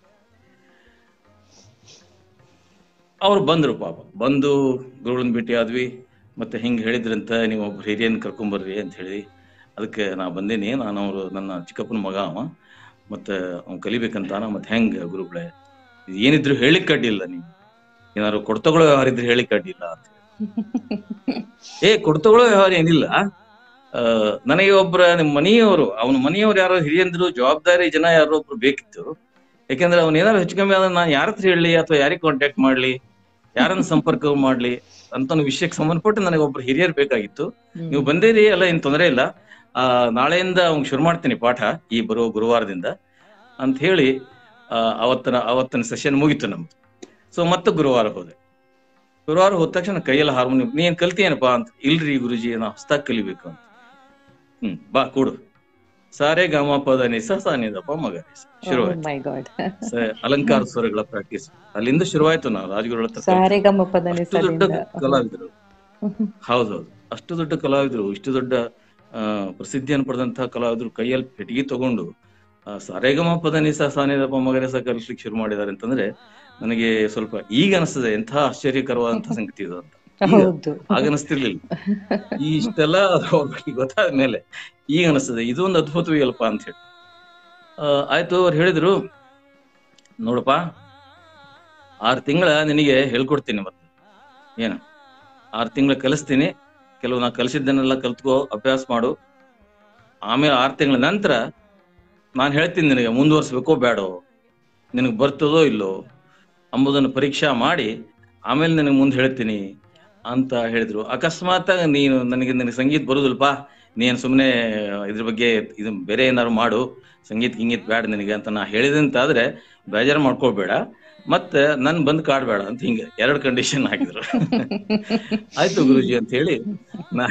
ಅವ್ರು ಬಂದ್ರು ಪಾಪ ಬಂದು ಗುರುಗಳನ್ನ ಭೇಟಿ ಆದ್ವಿ ಮತ್ತೆ ಹಿಂಗ್ ಹೇಳಿದ್ರಂತ ನೀವು ಒಬ್ರು ಹಿರಿಯನ್ ಕರ್ಕೊಂಬರ್ರಿ ಅಂತ ಹೇಳಿ ಅದಕ್ಕೆ ನಾ ಬಂದೇನಿ ನಾನು ಅವ್ರು ನನ್ನ ಚಿಕ್ಕಪ್ಪನ ಮಗ ಅವ ಮತ್ತೆ ಅವ್ನ್ ಕಲಿಬೇಕಂತಾನ ಮತ್ತೆ ಹೆಂಗ್ ಗುರುಗಳೇ ಇದ್ ಏನಿದ್ರು ಹೇಳಿಕ್ ಅಡ್ಡಿಲ್ಲ ನೀವು ಏನಾದ್ರು ಕೊಡ್ತಗೊಳ್ಳೋ ವ್ಯವಹಾರ ಇದ್ರೆ ಹೇಳಿಕ್ ಅಡ್ಡಿಲ್ಲ ಅಂತ ಏ ಕೊಡ್ತಗೊಳ್ಳೋ ವ್ಯವಹಾರ ಏನಿಲ್ಲ ಆ ನನಗೆ ಒಬ್ರ ನಿಮ್ ಮನೆಯವರು ಅವನ ಮನೆಯವ್ರು ಯಾರೋ ಹಿರಿಯಂದ್ರು ಜವಾಬ್ದಾರಿ ಜನ ಯಾರೋ ಒಬ್ರು ಬೇಕಿತ್ತು ಯಾಕಂದ್ರೆ ಅವ್ನ ಏನಾದ್ರು ಹೆಚ್ಚು ಕಮ್ಮಿ ಆದ್ರೆ ನಾನು ಯಾರ ಹತ್ರ ಹೇಳಲಿ ಅಥವಾ ಯಾರಿಗೆ ಕಾಂಟ್ಯಾಕ್ಟ್ ಮಾಡ್ಲಿ ಯಾರನ್ನ ಸಂಪರ್ಕ ಮಾಡ್ಲಿ ಅಂತ ಒಂದು ವಿಷಯಕ್ಕೆ ಸಂಬಂಧಪಟ್ಟು ನನಗೆ ಒಬ್ರು ಹಿರಿಯರು ಬೇಕಾಗಿತ್ತು ನೀವು ಬಂದಿರಿ ಎಲ್ಲ ಏನ್ ತೊಂದರೆ ಇಲ್ಲ ಆ ನಾಳೆಯಿಂದ ಅವ್ನ್ ಶುರು ಮಾಡ್ತೀನಿ ಪಾಠ ಈ ಬರೋ ಗುರುವಾರದಿಂದ ಅಂತ ಹೇಳಿ ಆ, ಅವತ್ತನ ಅವತ್ತಿನ ಸೆಷನ್ ಮುಗೀತು ನಮ್ದು ಸೊ ಮತ್ತೆ ಗುರುವಾರ ಹೋದೆ ಗುರುವಾರ ಹೋದ ತಕ್ಷಣ ಕೈಯೆಲ್ಲ ಹಾರ್ಮೋನಿಯಂ ನೀನ್ ಕಲ್ತಿಯೇನಪ್ಪಾ ಅಂತ ಇಲ್ರಿ ಗುರುಜಿ ನಾ ಹೊಸ್ದಾಗ್ ಕಲಿಬೇಕು ಅಂತ ಹ್ಮ್ ಬಾ ಕೂಡು ಸಾರೆ ಗಾಮ ಪದ ನಿಸ ಸಾನಿದಪ್ಪ ಮಗ ನಿಸ ಶುರುವಾಯ್ತು ಮೈ ಗಾಡ್ ಸ- ಅಲಂಕಾರ ಸ್ವರಗಳ ಪ್ರಾಕ್ಟೀಸ್ ಅಲ್ಲಿಂದ ಶುರುವಾಯ್ತು ನಾವು ರಾಜಗುರುಗಳ ಹತ್ರ ಸಾರೆ ಗಮ ಪದ ಅಷ್ಟು ದೊಡ್ಡ ಕಲಾವಿದರು ಹೌದೌದು ಅಷ್ಟು ದೊಡ್ಡ ಕಲಾವಿದರು ಇಷ್ಟು ದೊಡ್ಡ ಆ, ಪ್ರಸಿದ್ಧಿಯನ್ನು ಪಡೆದಂತಹ ಕಲಾವಿದರು ಕೈಯಲ್ಲಿ ಪೆಟ್ಟಿಗೆ ತಗೊಂಡು ಆ, ಸಾರೆಗಮ ಪದ ನಿಸ ಸಾನಿದಪ್ಪ ಮಗನಿಸ ಕಲಿಸ್ಲಿಕ್ಕೆ ಶುರು ಮಾಡಿದ್ದಾರೆ ಅಂತಂದ್ರೆ ನನಗೆ ಸ್ವಲ್ಪ ಈಗ ಅನಿಸ್ತದೆ ಎಂಥ ಆಶ್ಚರ್ಯಕರವಾದಂತಹ ಸಂಗತಿ ಇದು ಅಂತ ಈಗ ಹೌದು ಆಗ ಅನಿಸ್ತಿರ್ಲಿಲ್ಲ ಈ ಇಷ್ಟೆಲ್ಲ ಅವ್ರಿಗೆ ಗೊತ್ತಾದ ಮೇಲೆ ಈಗ ಅನಿಸ್ತದೆ ಇದು ಒಂದು ಅದ್ಭುತವೇ ಅಂತ ಹೇಳಿ ಆ, ಆಯ್ತು ಅವ್ರು ಹೇಳಿದ್ರು ನೋಡಪ್ಪ ಆರು ತಿಂಗಳ ನಿನಗೆ ಹೇಳ್ಕೊಡ್ತೀನಿ ಮತ್ತೆ ಏನು ಆರು ತಿಂಗಳ ಕಲಿಸ್ತೀನಿ ಕೆಲವು ನಾ ಕಲಿಸಿದ್ದನ್ನೆಲ್ಲ ಕಲ್ತ್ಕೋ ಅಭ್ಯಾಸ ಮಾಡು ಆಮೇಲೆ ಆರು ತಿಂಗಳ ನಂತರ ನಾನು ಹೇಳ್ತೀನಿ ನಿನಗೆ ಮುಂದುವರ್ಸ್ಬೇಕೋ ಬೇಡೋ ನಿನಗೆ ಬರ್ತದೋ ಇಲ್ಲೋ ಅಂಬುದನ್ನು ಪರೀಕ್ಷಾ ಮಾಡಿ ಆಮೇಲೆ ನಿನಗೆ ಮುಂದೆ ಹೇಳ್ತೀನಿ ಅಂತ ಹೇಳಿದ್ರು ಅಕಸ್ಮಾತ್ ನೀನು ನನಗೆ ನನಗೆ ಸಂಗೀತ ಬರುದಿಲ್ಲಪ್ಪ ನೀನು ಸುಮ್ಮನೆ ಇದ್ರ ಬಗ್ಗೆ ಇದು ಬೇರೆ ಏನಾದ್ರು ಮಾಡು ಸಂಗೀತ ಗಿಂಗೀತ ಬೇಡ ನಿನಗೆ ಅಂತ ನಾ ಹೇಳಿದಂತಾದ್ರೆ ಬೇಜಾರು ಮಾಡ್ಕೋಬೇಡ ಮತ್ತೆ ನನ್ ಬಂದ್ ಕಾಡ್ಬೇಡ ಅಂತ ಹಿಂಗೆ ಎರಡು ಕಂಡೀಷನ್ ಹಾಕಿದ್ರು ಆಯ್ತು ಗುರುಜಿ ಅಂತ ಹೇಳಿ ನಾ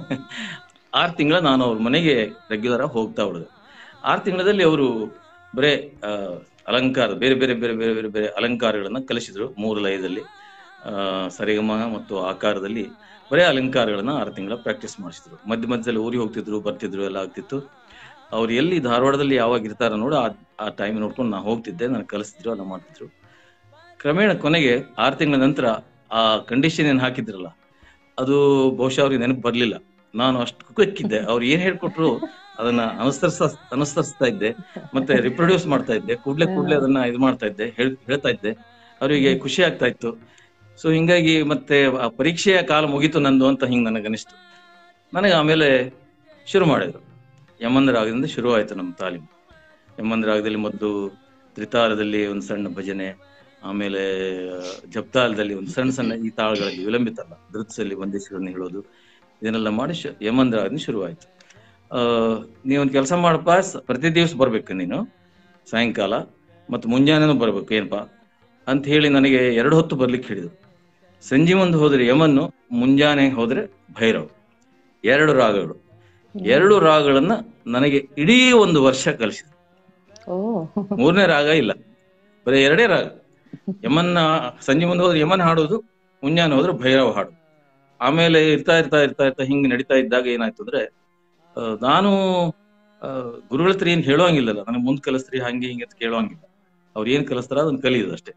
ಆರು ತಿಂಗಳ ನಾನು ಅವ್ರ ಮನೆಗೆ ರೆಗ್ಯುಲರ್ ಆಗಿ ಹೋಗ್ತಾ ಉಳಿದೆ ಆರು ತಿಂಗಳಲ್ಲಿ ಅವರು ಬರೇ ಆ, ಅಲಂಕಾರ ಬೇರೆ ಬೇರೆ ಬೇರೆ ಬೇರೆ ಬೇರೆ ಬೇರೆ ಅಲಂಕಾರಗಳನ್ನ ಕಲಿಸಿದ್ರು ಮೂರು ಲಯದಲ್ಲಿ ಆ, ಸರಿಗಮ ಮತ್ತು ಆಕಾರದಲ್ಲಿ ಬರೇ ಅಲಂಕಾರಗಳನ್ನ ಆರು ತಿಂಗಳ ಪ್ರಾಕ್ಟೀಸ್ ಮಾಡಿಸಿದ್ರು ಮಧ್ಯ ಮಧ್ಯದಲ್ಲಿ ಊರಿಗೆ ಹೋಗ್ತಿದ್ರು ಬರ್ತಿದ್ರು ಎಲ್ಲ ಆಗ್ತಿತ್ತು ಅವ್ರು ಎಲ್ಲಿ ಧಾರವಾಡದಲ್ಲಿ ಯಾವಾಗ ಇರ್ತಾರ ನೋಡು ಆ ಆ ಟೈಮ್ ನೋಡ್ಕೊಂಡು ನಾ ಹೋಗ್ತಿದ್ದೆ ನನಗೆ ಕಲಿಸ್ತಿದ್ರು ಎಲ್ಲ ಮಾಡ್ತಿದ್ರು ಕ್ರಮೇಣ ಕೊನೆಗೆ ಆರು ತಿಂಗಳ ನಂತರ ಆ ಕಂಡೀಷನ್ ಏನ್ ಹಾಕಿದ್ರಲ್ಲ ಅದು ಬಹುಶಃ ಅವ್ರಿಗೆ ನೆನಪು ಬರ್ಲಿಲ್ಲ ನಾನು ಅಷ್ಟು ಕುಕ್ಕಿದ್ದೆ ಅವ್ರು ಏನ್ ಹೇಳ್ಕೊಟ್ರು ಅದನ್ನ ಅನುಸರಿಸ ಅನುಸರಿಸ್ತಾ ಇದ್ದೆ ಮತ್ತೆ ರಿಪ್ರೊಡ್ಯೂಸ್ ಮಾಡ್ತಾ ಇದ್ದೆ ಕೂಡ್ಲೆ ಕೂಡ್ಲೆ ಅದನ್ನ ಇದು ಮಾಡ್ತಾ ಇದ್ದೆ ಹೇಳ್- ಹೇಳ್ತಾ ಇದ್ದೆ ಅವರಿಗೆ ಖುಷಿ ಆಗ್ತಾ ಇತ್ತು ಸೊ ಹಿಂಗಾಗಿ ಮತ್ತೆ ಆ ಪರೀಕ್ಷೆಯ ಕಾಲ ಮುಗೀತು ನಂದು ಅಂತ ಹಿಂಗ್ ನನಗೆ ಅನಿಸ್ತು ನನಗೆ ಆಮೇಲೆ ಶುರು ಮಾಡಿದ್ರು ಯಮನ್ ರಾಗದಿಂದ ಶುರು ಆಯ್ತು ನಮ್ಮ ತಾಲೀಮು ಯಮನ್ ರಾಗದಲ್ಲಿ ಮೊದಲು ತ್ರಿತಾರದಲ್ಲಿ ಒಂದು ಸಣ್ಣ ಭಜನೆ ಆಮೇಲೆ ಆ, ಜಪ್ತಾಲದಲ್ಲಿ ಒಂದು ಸಣ್ಣ ಸಣ್ಣ ಈ ತಾಳಗಳಲ್ಲಿ ವಿಲಂಬಿತ ಅಲ್ಲ ಧೃತ್ಸಲ್ಲಿ ಒಂದೇಶ್ವರನ್ನ ಹೇಳೋದು ಇದನ್ನೆಲ್ಲ ಮಾಡಿ ಶು- ಯಮನ್ ರಾಗದಿಂದ ಶುರುವಾಯ್ತು ಆ ನೀವೊಂದು ಕೆಲಸ ಮಾಡಪ್ಪ ಸ- ಪ್ರತಿ ದಿವಸ ಬರ್ಬೇಕು ನೀನು ಸಾಯಂಕಾಲ ಮತ್ತು ಮುಂಜಾನೆನೂ ಬರ್ಬೇಕು ಏನಪ್ಪಾ ಅಂತ ಹೇಳಿ ನನಗೆ ಎರಡು ಹೊತ್ತು ಬರ್ಲಿಕ್ಕೆ ಹೇಳಿದ್ರು ಸಂಜೆ ಮುಂದೆ ಹೋದ್ರೆ ಯಮನ್ನು ಮುಂಜಾನೆ ಹೋದ್ರೆ ಭೈರವ್ ಎರಡು ರಾಗಗಳು ಎರಡು ರಾಗಗಳನ್ನ ನನಗೆ ಇಡೀ ಒಂದು ವರ್ಷ ಕಲಿಸಿದ್ರು ಓ ಮೂರನೇ ರಾಗ ಇಲ್ಲ ಬರೀ ಎರಡೇ ರಾಗ ಯಮನ್ನ ಸಂಜೆ ಮುಂದೆ ಹೋದ್ರೆ ಯಮನ್ ಹಾಡೋದು ಮುಂಜಾನೆ ಹೋದ್ರೆ ಭೈರವ ಹಾಡು ಆಮೇಲೆ ಇರ್ತಾ ಇರ್ತಾ ಇರ್ತಾ ಇರ್ತಾ ಹಿಂಗ್ ನಡೀತಾ ಇದ್ದಾಗ ಏನಾಯ್ತು ಅಂದ್ರೆ ಆ, ನಾನು ಆ, ಗುರುಗಳ ಹತ್ರ ಏನ್ ಹೇಳೋಂಗಿಲ್ಲಲ್ಲ ನನಗೆ ಮುಂದ್ ಕಲಿಸ್ತ್ರಿ ಹಂಗೆ ಹಿಂಗೆ ಅಂತ ಕೇಳೋಂಗಿಲ್ಲ ಅವ್ರು ಏನ್ ಕಲಿಸ್ತಾರ ಅದನ್ನ ಕಲಿಯೋದು ಅಷ್ಟೇ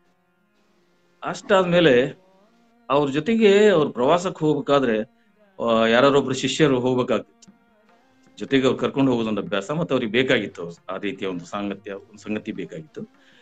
ಅಷ್ಟಾದ್ಮೇಲೆ ಅವ್ರ ಜೊತೆಗೆ ಅವ್ರ ಪ್ರವಾಸಕ್ಕೆ ಹೋಗ್ಬೇಕಾದ್ರೆ ಯಾರೊಬ್ರು ಶಿಷ್ಯರು ಹೋಗ್ಬೇಕಾಗ್ತಿತ್ತು ಜೊತೆಗೆ ಅವ್ರು ಕರ್ಕೊಂಡು ಹೋಗೋದೊಂದು ಅಭ್ಯಾಸ ಮತ್ತೆ ಅವ್ರಿಗೆ ಬೇಕಾಗಿತ್ತು ಆ ರೀತಿಯ ಒಂದು ಸಾಂಗತ್ಯ ಒಂದು ಸಂಗತಿ ಬೇಕಾಗಿತ್ತು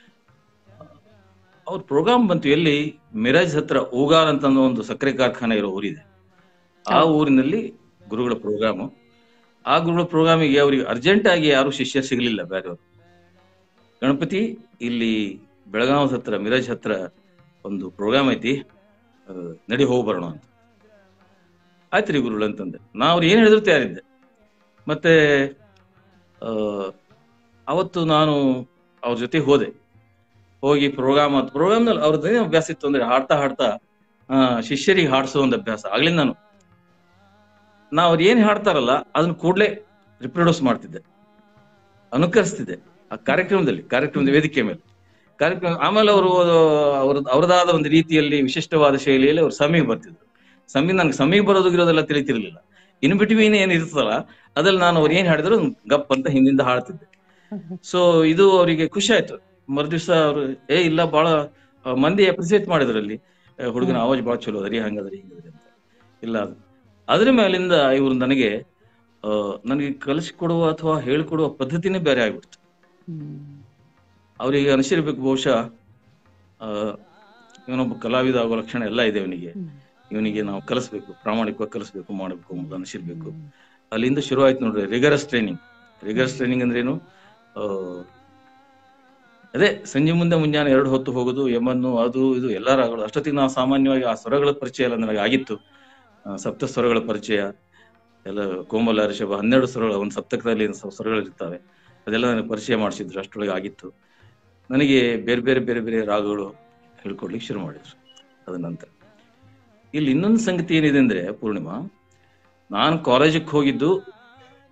ಅವ್ರ ಪ್ರೋಗ್ರಾಮ್ ಬಂತು ಎಲ್ಲಿ ಮಿರಾಜ್ ಹತ್ರ ಊಗಾರ್ ಅಂತ ಅನ್ನೋ ಒಂದು ಸಕ್ಕರೆ ಕಾರ್ಖಾನೆ ಇರೋ ಊರಿದೆ ಆ ಊರಿನಲ್ಲಿ ಗುರುಗಳ ಪ್ರೋಗ್ರಾಮು ಆ ಗುರುಗಳ ಪ್ರೋಗ್ರಾಮಿಗೆ ಅವ್ರಿಗೆ ಅರ್ಜೆಂಟ್ ಆಗಿ ಯಾರು ಶಿಷ್ಯ ಸಿಗಲಿಲ್ಲ ಬೇರೆಯವರು ಗಣಪತಿ ಇಲ್ಲಿ ಬೆಳಗಾವ್ ಹತ್ರ ಮಿರಾಜ್ ಹತ್ರ ಒಂದು ಪ್ರೋಗ್ರಾಮ್ ಐತಿ ಆ, ನಡಿ ಹೋಗಿ ಬರೋಣ ಅಂತ ಆಯ್ತು ರೀ ಗುರುಗಳು ಅಂತಂದೆ ನಾ ಅವ್ರು ಏನ್ ಹೇಳಿದ್ರು ತಯಾರಿದ್ದೆ ಮತ್ತೆ ಆ, ಅವತ್ತು ನಾನು ಅವ್ರ ಜೊತೆ ಹೋದೆ ಹೋಗಿ ಪ್ರೋಗ್ರಾಮ್ ಅದು ಪ್ರೋಗ್ರಾಮ್ನಲ್ಲಿ ಅವ್ರದ್ದು ಏನ್ ಅಭ್ಯಾಸ ಇತ್ತು ಅಂದ್ರೆ ಹಾಡ್ತಾ ಹಾಡ್ತಾ ಆ, ಶಿಷ್ಯರಿಗೆ ಹಾಡ್ಸೋ ಒಂದು ಅಭ್ಯಾಸ ಆಗ್ಲಿಂದ ನಾನು ನಾ ಅವ್ರು ಏನ್ ಹಾಡ್ತಾರಲ್ಲ ಅದನ್ನ ಕೂಡ್ಲೆ ರಿಪ್ರೊಡ್ಯೂಸ್ ಮಾಡ್ತಿದ್ದೆ ಅನುಕರಿಸ್ತಿದ್ದೆ ಆ ಕಾರ್ಯಕ್ರಮದಲ್ಲಿ ಕಾರ್ಯಕ್ರಮದ ವೇದಿಕೆ ಮೇಲೆ ಕಾರ್ಯಕ್ರಮ ಆಮೇಲೆ ಅವರು ಅವ್ರ ಅವ್ರದಾದ ಒಂದು ರೀತಿಯಲ್ಲಿ ವಿಶಿಷ್ಟವಾದ ಶೈಲಿಯಲ್ಲಿ ಅವ್ರು ಸಮೀಪ ಬರ್ತಿದ್ರು ಸಮೀಪ ನನ್ಗೆ ಸಮೀಪ ಬರೋದು ಇರೋದೆಲ್ಲ ತಿಳಿತಿರ್ಲಿಲ್ಲ ಇನ್ ಬಿಟ್ವೀನ್ ಏನ್ ಇರ್ತದಲ್ಲ ಅದ್ರಲ್ಲಿ ನಾನು ಅವ್ರು ಏನ್ ಹಾಡಿದ್ರು ಗಪ್ ಅಂತ ಹಿಂದಿಂದ ಹಾಡ್ತಿದ್ದೆ ಸೊ ಇದು ಅವರಿಗೆ ಖುಷಿ ಆಯ್ತು ಮರುದಿವ್ಸ ಅವ್ರು ಏ ಇಲ್ಲ ಬಹಳ ಆ, ಮಂದಿ ಅಪ್ರಿಸಿಯೇಟ್ ಮಾಡಿದ್ರಲ್ಲಿ ಹುಡುಗನ ಆವಾಜ್ ಬಹಳ ಚಲೋ ಅದರಿ ಹಂಗದ್ರಿ ಹಿಂಗದ್ರಿ ಅಂತ ಇಲ್ಲ ಅದು ಅದ್ರ ಮೇಲಿಂದ ಇವ್ರು ನನಗೆ ಆ, ನನಗೆ ಕಲಿಸ್ಕೊಡುವ ಅಥವಾ ಹೇಳ್ಕೊಡುವ ಪದ್ಧತಿನೇ ಬೇರೆ ಆಗ್ಬಿಡ್ತು ಅವರಿಗೆ ಅನಿಸಿರ್ಬೇಕು ಬಹುಶಃ ಆ, ಇವನೊಬ್ಬ ಕಲಾವಿದ ಆಗೋ ಲಕ್ಷಣ ಎಲ್ಲ ಇದೆ ಇವನಿಗೆ ಇವನಿಗೆ ನಾವು ಕಲಿಸ್ಬೇಕು ಪ್ರಾಮಾಣಿಕವಾಗಿ ಕಲಿಸ್ಬೇಕು ಮಾಡಬೇಕು ಎಂಬುದು ಅನಿಸಿರ್ಬೇಕು ಅಲ್ಲಿಂದ ಶುರು ಆಯ್ತು ನೋಡ್ರಿ ರಿಗರಸ್ ಟ್ರೈನಿಂಗ್ ರಿಗರಸ್ ಟ್ರೈನಿಂಗ್ ಅಂದ್ರೆ ಏನು ಆ, ಅದೇ ಸಂಜೆ ಮುಂದೆ ಮುಂಜಾನೆ ಎರಡು ಹೊತ್ತು ಹೋಗೋದು ಯಮನ್ನು ಅದು ಇದು ಎಲ್ಲ ರಾಗಗಳು ಅಷ್ಟೊತ್ತಿಗೆ ನಾವು ಸಾಮಾನ್ಯವಾಗಿ ಆ ಸ್ವರಗಳ ಪರಿಚಯ ಎಲ್ಲ ನನಗೆ ಆಗಿತ್ತು ಆ, ಸಪ್ತ ಸ್ವರಗಳ ಪರಿಚಯ ಎಲ್ಲ ಕೋಮಲ ಋಷಭ ಹನ್ನೆರಡು ಸ್ವರಗಳು ಒಂದು ಸಪ್ತಕದಲ್ಲಿ ಸ- ಸ್ವರಗಳು ಇರ್ತವೆ ಅದೆಲ್ಲ ನನಗೆ ಪರಿಚಯ ಮಾಡಿಸಿದ್ರು ಅಷ್ಟರೊಳಗೆ ಆಗಿತ್ತು ನನಗೆ ಬೇರೆ ಬೇರೆ ಬೇರೆ ಬೇರೆ ರಾಗಗಳು ಹೇಳ್ಕೊಡ್ಲಿಕ್ಕೆ ಶುರು ಮಾಡಿದ್ರು ಅದ ನಂತರ ಇಲ್ಲಿ ಇನ್ನೊಂದು ಸಂಗತಿ ಏನಿದೆ ಅಂದ್ರೆ ಪೂರ್ಣಿಮಾ ನಾನು ಕಾಲೇಜಿಗೆ ಹೋಗಿದ್ದು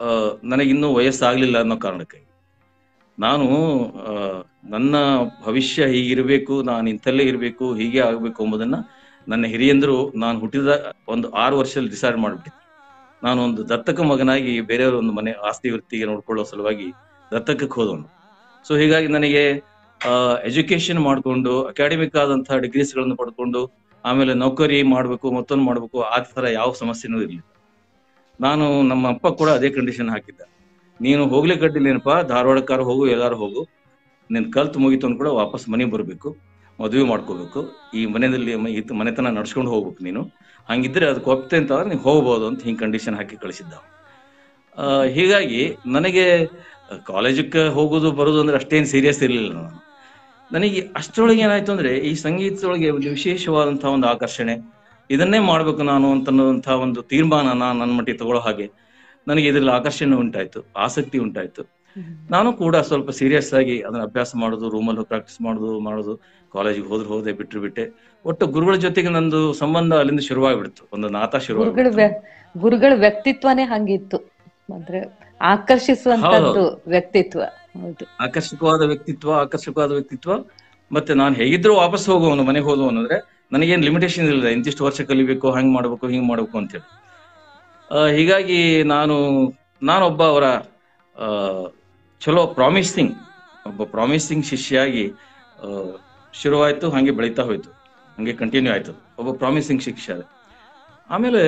ಆ, ನನಗಿನ್ನೂ ವಯಸ್ಸಾಗ್ಲಿಲ್ಲ ಅನ್ನೋ ಕಾರಣಕ್ಕೆ ನಾನು ಆ, ನನ್ನ ಭವಿಷ್ಯ ಹೀಗಿರಬೇಕು ನಾನು ಇಂಥಲ್ಲೇ ಇರಬೇಕು ಹೀಗೆ ಆಗಬೇಕು ಎಂಬುದನ್ನ ನನ್ನ ಹಿರಿಯಂದರು ನಾನು ಹುಟ್ಟಿದ ಒಂದು ಆರು ವರ್ಷದಲ್ಲಿ ಡಿಸೈಡ್ ಮಾಡಿಬಿಟ್ಟಿದ್ದೆ ನಾನು ಒಂದು ದತ್ತಕ ಮಗನಾಗಿ ಬೇರೆಯವರ ಒಂದು ಮನೆ ಆಸ್ತಿ ವೃತ್ತಿಗೆ ನೋಡ್ಕೊಳ್ಳೋ ಸಲುವಾಗಿ ದತ್ತಕಕ್ಕೆ ಹೋದವನು ಸೊ ಹೀಗಾಗಿ ನನಗೆ ಎಜುಕೇಶನ್ ಮಾಡಿಕೊಂಡು ಅಕಾಡೆಮಿಕ್ ಆದಂತಹ ಡಿಗ್ರೀಸ್ಗಳನ್ನು ಪಡ್ಕೊಂಡು ಆಮೇಲೆ ನೌಕರಿ ಮಾಡಬೇಕು ಮತ್ತೊಂದು ಮಾಡಬೇಕು ಆ ತರ ಯಾವ ಸಮಸ್ಯೆನೂ ಇರಲಿಲ್ಲ ನಾನು ನಮ್ಮ ಅಪ್ಪ ಕೂಡ ಅದೇ ಕಂಡೀಷನ್ ಹಾಕಿದ್ದ ನೀನು ಹೋಗ್ಲಿಕ್ಕೆ ಅಡ್ಡಿಲ್ಲೇನಪ್ಪ ಧಾರವಾಡಕ್ಕಾರ ಹೋಗು ಎಲ್ಲಾರು ಹೋಗು ನಿನ್ ಕಲ್ತು ಮುಗಿತು ಅಂದ್ ಕೂಡ ವಾಪಸ್ ಮನೆಗೆ ಬರಬೇಕು ಮದುವೆ ಮಾಡ್ಕೋಬೇಕು ಈ ಮನೆಯಲ್ಲಿ ಮ- ಈ ಮನೆತನ ನಡ್ಸ್ಕೊಂಡು ಹೋಗ್ಬೇಕು ನೀನು ಹಂಗಿದ್ರೆ ಅದಕ್ಕೆ ಒಪ್ತೆ ಅಂತ ಆದ್ರೆ ನೀವು ಹೋಗ್ಬೋದು ಅಂತ ಹಿಂಗ್ ಕಂಡೀಷನ್ ಹಾಕಿ ಕಳಿಸಿದ್ದ ಅವ. ಆ, ಹೀಗಾಗಿ ನನಗೆ ಕಾಲೇಜಕ್ಕೆ ಹೋಗೋದು ಬರೋದು ಅಂದ್ರೆ ಅಷ್ಟೇನು ಸೀರಿಯಸ್ ಇರಲಿಲ್ಲ ನಾನು ನನಗೆ ಅಷ್ಟರೊಳಗೆ ಏನಾಯ್ತು ಅಂದ್ರೆ ಈ ಸಂಗೀತದೊಳಗೆ ಒಂದು ವಿಶೇಷವಾದಂತಹ ಒಂದು ಆಕರ್ಷಣೆ ಇದನ್ನೇ ಮಾಡ್ಬೇಕು ನಾನು ಅಂತನ್ನುವಂತಹ ಒಂದು ತೀರ್ಮಾನ ನಾನು ನನ್ನ ಮಟ್ಟಿಗೆ ತಗೊಳ್ಳೋ ಹಾಗೆ ನನಗೆ ಇದರಲ್ಲಿ ಆಕರ್ಷಣೆ ಉಂಟಾಯ್ತು ಆಸಕ್ತಿ ಉಂಟಾಯ್ತು ನಾನು ಕೂಡ ಸ್ವಲ್ಪ ಸೀರಿಯಸ್ ಆಗಿ ಅದನ್ನ ಅಭ್ಯಾಸ ಮಾಡೋದು ರೂಮಲ್ಲಿ ಪ್ರಾಕ್ಟೀಸ್ ಮಾಡೋದು ಮಾಡೋದು ಕಾಲೇಜಿಗೆ ಹೋದ್ರೆ ಹೋದೆ ಬಿಟ್ರು ಬಿಟ್ಟೆ ಒಟ್ಟು ಗುರುಗಳ ಜೊತೆಗೆ ನಂದು ಸಂಬಂಧ ಅಲ್ಲಿಂದ ಶುರುವಾಗ್ಬಿಡ್ತು ಒಂದು ನಾತ ಗುರುಗಳ ಶುರುವಾಗ್ಬಿಡ್ತು ವ್ಯ- ಗುರುಗಳ ವ್ಯಕ್ತಿತ್ವನೇ ಹಂಗಿತ್ತು ಅಂದ್ರೆ ಆಕರ್ಷಿಸುವಂತದ್ದು ವ್ಯಕ್ತಿತ್ವ ಹೌದು ಆಕರ್ಷಕವಾದ ವ್ಯಕ್ತಿತ್ವ ಆಕರ್ಷಕವಾದ ವ್ಯಕ್ತಿತ್ವ ಮತ್ತೆ ನಾನು ಹೇಗಿದ್ರು ವಾಪಸ್ ಹೋಗುವವನು ಮನೆಗೆ ಹೋದವನು ಅಂದ್ರೆ ನನಗೇನು ಲಿಮಿಟೇಷನ್ ಇಲ್ಲ ಇಂತಿಷ್ಟು ವರ್ಷ ಕಲಿಬೇಕು ಹಂಗ್ ಮಾಡ್ಬೇಕು ಹಿಂಗ್ ಮಾಡ್ಬೇಕು ಅಂತೇಳಿ ಆ, ಹೀಗಾಗಿ ನಾನು ನಾನೊಬ್ಬ ಅವರ ಆ, ಚಲೋ ಪ್ರಾಮಿಸಿಂಗ್ ಒಬ್ಬ ಪ್ರಾಮಿಸಿಂಗ್ ಶಿಷ್ಯಾಗಿ ಆ, ಶುರುವಾಯ್ತು ಹಂಗೆ ಬೆಳೀತಾ ಹೋಯ್ತು ಹಂಗೆ ಕಂಟಿನ್ಯೂ ಆಯ್ತು ಒಬ್ಬ ಪ್ರಾಮಿಸಿಂಗ್ ಶಿಷ್ಯ ಆಮೇಲೆ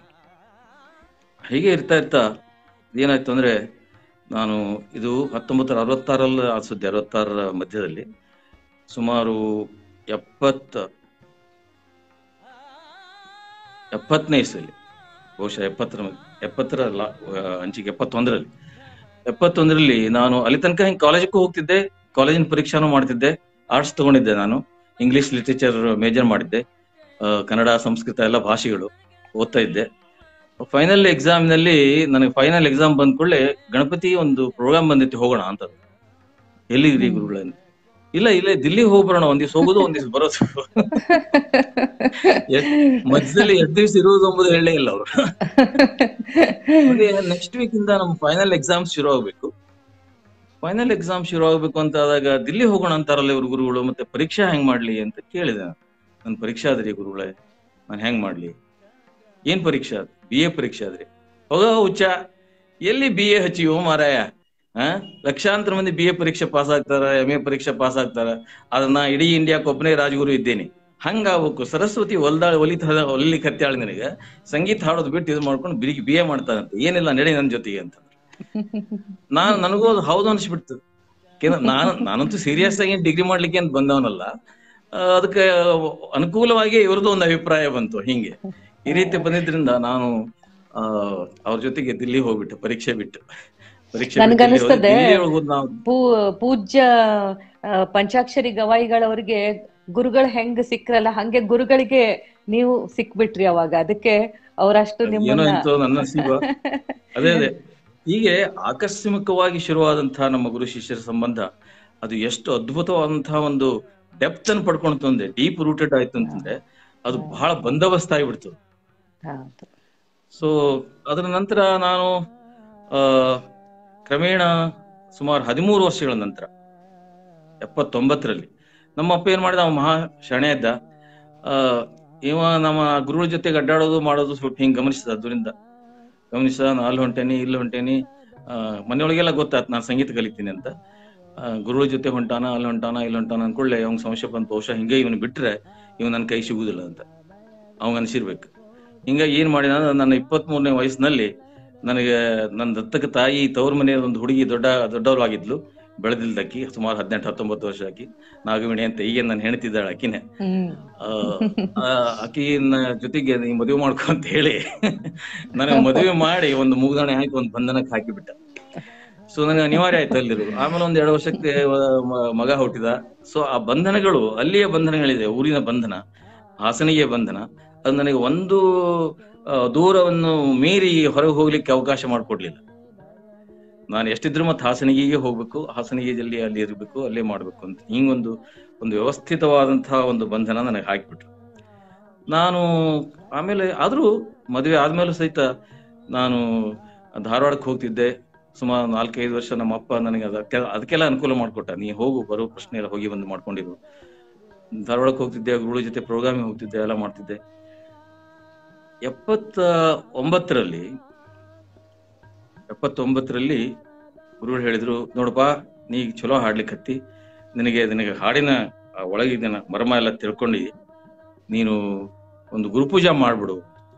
ಹೀಗೆ ಇರ್ತಾ ಇರ್ತಾ ಏನಾಯ್ತು ಅಂದ್ರೆ ನಾನು ಇದು ಹತ್ತೊಂಬತ್ತರ ಅರವತ್ತಾರಲ್ಲಿ ಅನ್ಸುತ್ತೆ ಅರವತ್ತಾರರ ಮಧ್ಯದಲ್ಲಿ ಸುಮಾರು ಎಪ್ಪತ್ತ ಎಪ್ಪತ್ತನೇ ಇಸ್ವಿಯಲ್ಲಿ ಬಹುಶಃ ಎಪ್ಪತ್ತರ ಎಪ್ಪತ್ತರ ಲಾ- ಆ, ಅಂಚಿಗೆ ಎಪ್ಪತ್ತೊಂದರಲ್ಲಿ ಎಪ್ಪತ್ತೊಂದರಲ್ಲಿ ನಾನು ಅಲ್ಲಿ ತನಕ ಹಿಂಗೆ ಕಾಲೇಜಕ್ಕೂ ಹೋಗ್ತಿದ್ದೆ ಕಾಲೇಜಿನ ಪರೀಕ್ಷಾನು ಮಾಡ್ತಿದ್ದೆ ಆರ್ಟ್ಸ್ ತಗೊಂಡಿದ್ದೆ ನಾನು ಇಂಗ್ಲಿಷ್ ಲಿಟ್ರೇಚರ್ ಮೇಜರ್ ಮಾಡಿದ್ದೆ ಆ, ಕನ್ನಡ ಸಂಸ್ಕೃತ ಎಲ್ಲ ಭಾಷೆಗಳು ಓದ್ತಾ ಇದ್ದೆ ಫೈನಲ್ ಎಕ್ಸಾಮ್ ನಲ್ಲಿ ನನಗೆ ಫೈನಲ್ ಎಕ್ಸಾಮ್ ಬಂದ ಕೂಡಲೇ ಗಣಪತಿ ಒಂದು ಪ್ರೋಗ್ರಾಮ್ ಬಂದಿತ್ತು ಹೋಗೋಣ ಅಂತ ಎಲ್ಲಿದ್ರಿ ಹ್ಮ್. ಗುರುಗಳೇ ಇಲ್ಲ ಇಲ್ಲ ದಿಲ್ಲಿ ಹೋಗಿ ಬರೋಣ ಒಂದ್ ದಿವ್ಸ ಹೋಗೋದು ಒಂದ್ ದಿವ್ಸ ಬರೋದು ಮಧ್ಯದಲ್ಲಿ ಎರಡು ದಿವ್ಸ ಇರುವುದು ಎಂಬುದು ಹೇಳೇ ಇಲ್ಲ ಅವರು ನೆಕ್ಸ್ಟ್ ವೀಕ್ ಇಂದ ನಮ್ಮ ಫೈನಲ್ ಎಕ್ಸಾಮ್ ಶುರು ಆಗ್ಬೇಕು ಫೈನಲ್ ಎಕ್ಸಾಮ್ ಶುರು ಆಗ್ಬೇಕು ಅಂತ ಆದಾಗ ದಿಲ್ಲಿ ಹೋಗೋಣ ಅಂತಾರಲ್ಲ ಇವ್ರು ಗುರುಗಳು ಮತ್ತೆ ಪರೀಕ್ಷಾ ಹೆಂಗ್ ಮಾಡ್ಲಿ ಅಂತ ಕೇಳಿದೆ ನಾನು. ನನ್ ಪರೀಕ್ಷಾ ಅದ್ರಿ ಗುರುಗಳೇ ನಾನು ಹೆಂಗ್ ಮಾಡ್ಲಿ ಏನ್ ಪರೀಕ್ಷಾ ಬಿ ಎ ಪರೀಕ್ಷೆ ಆದ್ರಿ ಹೋಗ ಹುಚ್ಚ ಎಲ್ಲಿ ಬಿ ಎ ಹಚ್ಚಿವೋ ಮಾರಾಯ ಆ ಲಕ್ಷಾಂತರ ಮಂದಿ ಬಿ ಎ ಪರೀಕ್ಷೆ ಪಾಸ್ ಆಗ್ತಾರ ಎಂ ಎ ಪರೀಕ್ಷೆ ಪಾಸ್ ಆಗ್ತಾರ ಅದನ್ನ ಇಡೀ ಇಂಡಿಯಾಕ್ಕೆ ಒಬ್ಬನೇ ರಾಜಗುರು ಇದ್ದೇನೆ ಹಂಗಾಗ್ಬೇಕು ಸರಸ್ವತಿ ಹೊಲ್ದಾಳ ಒಲಿತ ಹೊಲಿಲಿಕ್ಕೆ ಹತ್ತಾಳ ನಿನಗೆ ಸಂಗೀತ ಹಾಡೋದು ಬಿಟ್ಟು ಇದು ಮಾಡ್ಕೊಂಡು ಬಿಡಿ ಬಿ ಎ ಮಾಡ್ತಾನಂತೆ ಏನಿಲ್ಲ ನಡಿ ನನ್ನ ಜೊತೆಗೆ ಅಂತ ನಾನ್ ನನಗೂ ಅದು ಹೌದು ಅನ್ಸ್ಬಿಡ್ತು ಯಾಕೆಂದ್ರೆ ನಾನು ನಾನಂತೂ ಸೀರಿಯಸ್ ಆಗಿ ಡಿಗ್ರಿ ಮಾಡ್ಲಿಕ್ಕೆ ಅಂತ ಬಂದವನಲ್ಲ ಆ, ಅದಕ್ಕೆ ಅನುಕೂಲವಾಗಿ ಇವ್ರದ್ದು ಒಂದು ಅಭಿಪ್ರಾಯ ಬಂತು ಹಿಂಗೆ ಈ ರೀತಿ ಬಂದಿದ್ರಿಂದ ನಾನು ಆ ಅವ್ರ ಜೊತೆಗೆ ದಿಲ್ಲಿ ಹೋಗ್ಬಿಟ್ಟು ಪರೀಕ್ಷೆ ಬಿಟ್ಟು ಪರೀಕ್ಷೆ ಬಿಟ್ಟು ದಿಲ್ಲಿ ಹೋದೆ. ನನ್ಗನ್ನಿಸ್ತದೆ ದಿಲ್ಲಿ ಹೋಗೋದು ನಾವು ಪೂ ಪೂಜ್ಯ ಆ, ಪಂಚಾಕ್ಷರಿ ಗವಾಯಿಗಳವರಿಗೆ ಗುರುಗಳು ಹೆಂಗ್ ಸಿಕ್ರಲ್ಲ ಹಂಗೆ ಗುರುಗಳಿಗೆ ನೀವು ಸಿಕ್ಬಿಟ್ರಿ ಅವಾಗ ಅದಕ್ಕೆ ಅವರಷ್ಟು ಏನೋ ನಿಮ್ಮನ್ನ ಎಂತೋ ನನ್ನ ನಸೀಬ ಅದೇ ಅದೇ ಹೀಗೆ ಆಕಸ್ಮಿಕವಾಗಿ ಶುರುವಾದಂತಹ ನಮ್ಮ ಗುರು ಶಿಷ್ಯರ ಸಂಬಂಧ ಅದು ಎಷ್ಟು ಅದ್ಭುತವಾದಂತಹ ಒಂದು ಡೆಪ್ತ್ ಅನ್ನು ಪಡ್ಕೊಂಡು ತಂದೆ ಡೀಪ್ ರೂಟೆಡ್ ಆಯ್ತು ಅಂತಂದ್ರೆ ಅದು ಬಹಳ ಬಂದೋಬಸ್ತ್ ಆಗಿಬಿಡ್ತು ಹೌದು. ಸೊ ಅದರ ನಂತರ ನಾನು ಆ ಕ್ರಮೇಣ ಸುಮಾರು ಹದಿಮೂರು ವರ್ಷಗಳ ನಂತರ ಎಪ್ಪತ್ತೊಂಬತ್ತರಲ್ಲಿ ನಮ್ಮ ಅಪ್ಪ ಏನ್ ಮಾಡಿದ ಅವ ಮಹಾ ಶಣೆ ಇದ್ದ ಆ ಇವ ನಮ್ಮ ಗುರುಗಳ ಜೊತೆಗೆ ಅಡ್ಡಾಡೋದು ಮಾಡೋದು ಸ್ವಲ್ಪ ಹಿಂಗ್ ಗಮನಿಸಿದ ಅದರಿಂದ ಗಮನಿಸಿದ ನಾ ಅಲ್ಲಿ ಹೊಂಟೇನಿ ಇಲ್ಲಿ ಹೊಂಟೇನಿ ಆ ಮನೆಯೊಳಗೆಲ್ಲ ಗೊತ್ತಾಯ್ತು ನಾನು ಸಂಗೀತ ಕಲಿತೀನಿ ಅಂತ ಆ, ಗುರುಗಳ ಜೊತೆ ಹೊಂಟಾನ ಅಲ್ಲಿ ಹೊಂಟಾನ ಇಲ್ಲಿ ಹೊಂಟಾನ ಅನ್ಕೊಳ್ಳೆ ಅವ್ನ ಸಂಶಯ ಬಂತು ಬಹುಶಃ ಹಿಂಗೆ ಇವನು ಬಿಟ್ರೆ ಇವ್ ನನ್ನ ಕೈ ಸಿಗುದಿಲ್ಲ ಅಂತ ಅವಂಗ ಅನ್ಸಿರ್ಬೇಕು ಹಿಂಗಾಗಿ ಏನ್ ಮಾಡಿದ ನನ್ನ ಇಪ್ಪತ್ತ್ ಮೂರನೇ ವಯಸ್ಸಿನಲ್ಲಿ ನನಗೆ ನನ್ನ ದತ್ತಕ ತಾಯಿ ತವ್ರ ಮನೆಯ ಒಂದು ಹುಡುಗಿ ದೊಡ್ಡ ದೊಡ್ಡವಳಾಗಿದ್ಲು ಬೆಳೆದಿಲ್ದಕ್ಕಿ ಸುಮಾರು ಹದಿನೆಂಟು ಹತ್ತೊಂಬತ್ತು ವರ್ಷ ಆಕಿ ನಾಗವಿಣಿ ಅಂತ ಈಗ ನಾನು ಹೆಣ್ತಿದ್ದಾಳೆ ಆಕಿನೇ ಹ್ಮ್ ಆ, ಆ, ಆಕಿನ ಜೊತೆಗೆ ನೀ ಮದುವೆ ಮಾಡ್ಕೊ ಅಂತ ಹೇಳಿ ನನಗೆ ಮದುವೆ ಮಾಡಿ ಒಂದು ಮೂಗದಾಣೆ ಹಾಕಿ ಒಂದು ಬಂಧನಕ್ಕೆ ಹಾಕಿಬಿಟ್ಟ ಸೊ ನನಗೆ ಅನಿವಾರ್ಯ ಆಯ್ತು ಅಲ್ಲಿರು ಆಮೇಲೆ ಒಂದ್ ಎರಡು ವರ್ಷಕ್ಕೆ ಮ- ಮಗ ಹುಟ್ಟಿದ ಸೊ ಆ ಬಂಧನಗಳು ಅಲ್ಲಿಯ ಬಂಧನಗಳಿದೆ ಊರಿನ ಬಂಧನ ಹಾಸನಿಗೆ ಬಂಧನ ಅದು ನನಗೆ ಒಂದು ಆ, ದೂರವನ್ನು ಮೀರಿ ಹೊರಗೆ ಹೋಗ್ಲಿಕ್ಕೆ ಅವಕಾಶ ಮಾಡಿಕೊಡ್ಲಿಲ್ಲ ನಾನು ಎಷ್ಟಿದ್ರು ಮತ್ತೆ ಹಾಸನಿಗೆಗೆ ಹೋಗ್ಬೇಕು ಹಾಸನಿಗೆಯಲ್ಲಿ ಅಲ್ಲಿ ಇರಬೇಕು ಅಲ್ಲೇ ಮಾಡ್ಬೇಕು ಅಂತ ಹಿಂಗೊಂದು ಒಂದು ವ್ಯವಸ್ಥಿತವಾದಂತಹ ಒಂದು ಬಂಧನ ನನಗೆ ಹಾಕಿಬಿಟ್ರು ನಾನು ಆಮೇಲೆ ಆದ್ರೂ ಮದುವೆ ಆದ್ಮೇಲೂ ಸಹಿತ ನಾನು ಧಾರವಾಡಕ್ಕೆ ಹೋಗ್ತಿದ್ದೆ ಸುಮಾರು ನಾಲ್ಕೈದು ವರ್ಷ ನಮ್ಮ ಅಪ್ಪ ನನಗೆ ಅದಕ್ಕೆ ಅದಕ್ಕೆಲ್ಲ ಅನುಕೂಲ ಮಾಡಿಕೊಟ್ಟ ನೀ ಹೋಗು ಬರೋ ಪ್ರಶ್ನೆ ಎಲ್ಲ ಹೋಗಿ ಬಂದು ಮಾಡ್ಕೊಂಡಿರು ಧಾರವಾಡಕ್ಕೆ ಹೋಗ್ತಿದ್ದೆ ಗುರುಗಳ ಜೊತೆ ಪ್ರೋಗ್ರಾಮಿಗೆ ಹೋಗ್ತಿದ್ದೆ ಎಲ್ಲ ಮಾಡ್ತಿದ್ದೆ ಎಪ್ಪತ್ತ ಒಂಬತ್ತರಲ್ಲಿ ಎಪ್ಪತ್ತೊಂಬತ್ತರಲ್ಲಿ ಗುರುಗಳು ಹೇಳಿದ್ರು ನೋಡಪ್ಪ ನೀ ಈಗ ಚಲೋ ಹಾಡ್ಲಿಕ್ಕೆ ಹತ್ತಿ ನಿನಗೆ ನಿನಗೆ ಹಾಡಿನ ಆ ಒಳಗಿನ ಮರ್ಮ ಎಲ್ಲ ತಿಳ್ಕೊಂಡು ನೀನು ಒಂದು ಗುರುಪೂಜಾ ಮಾಡ್ಬಿಡು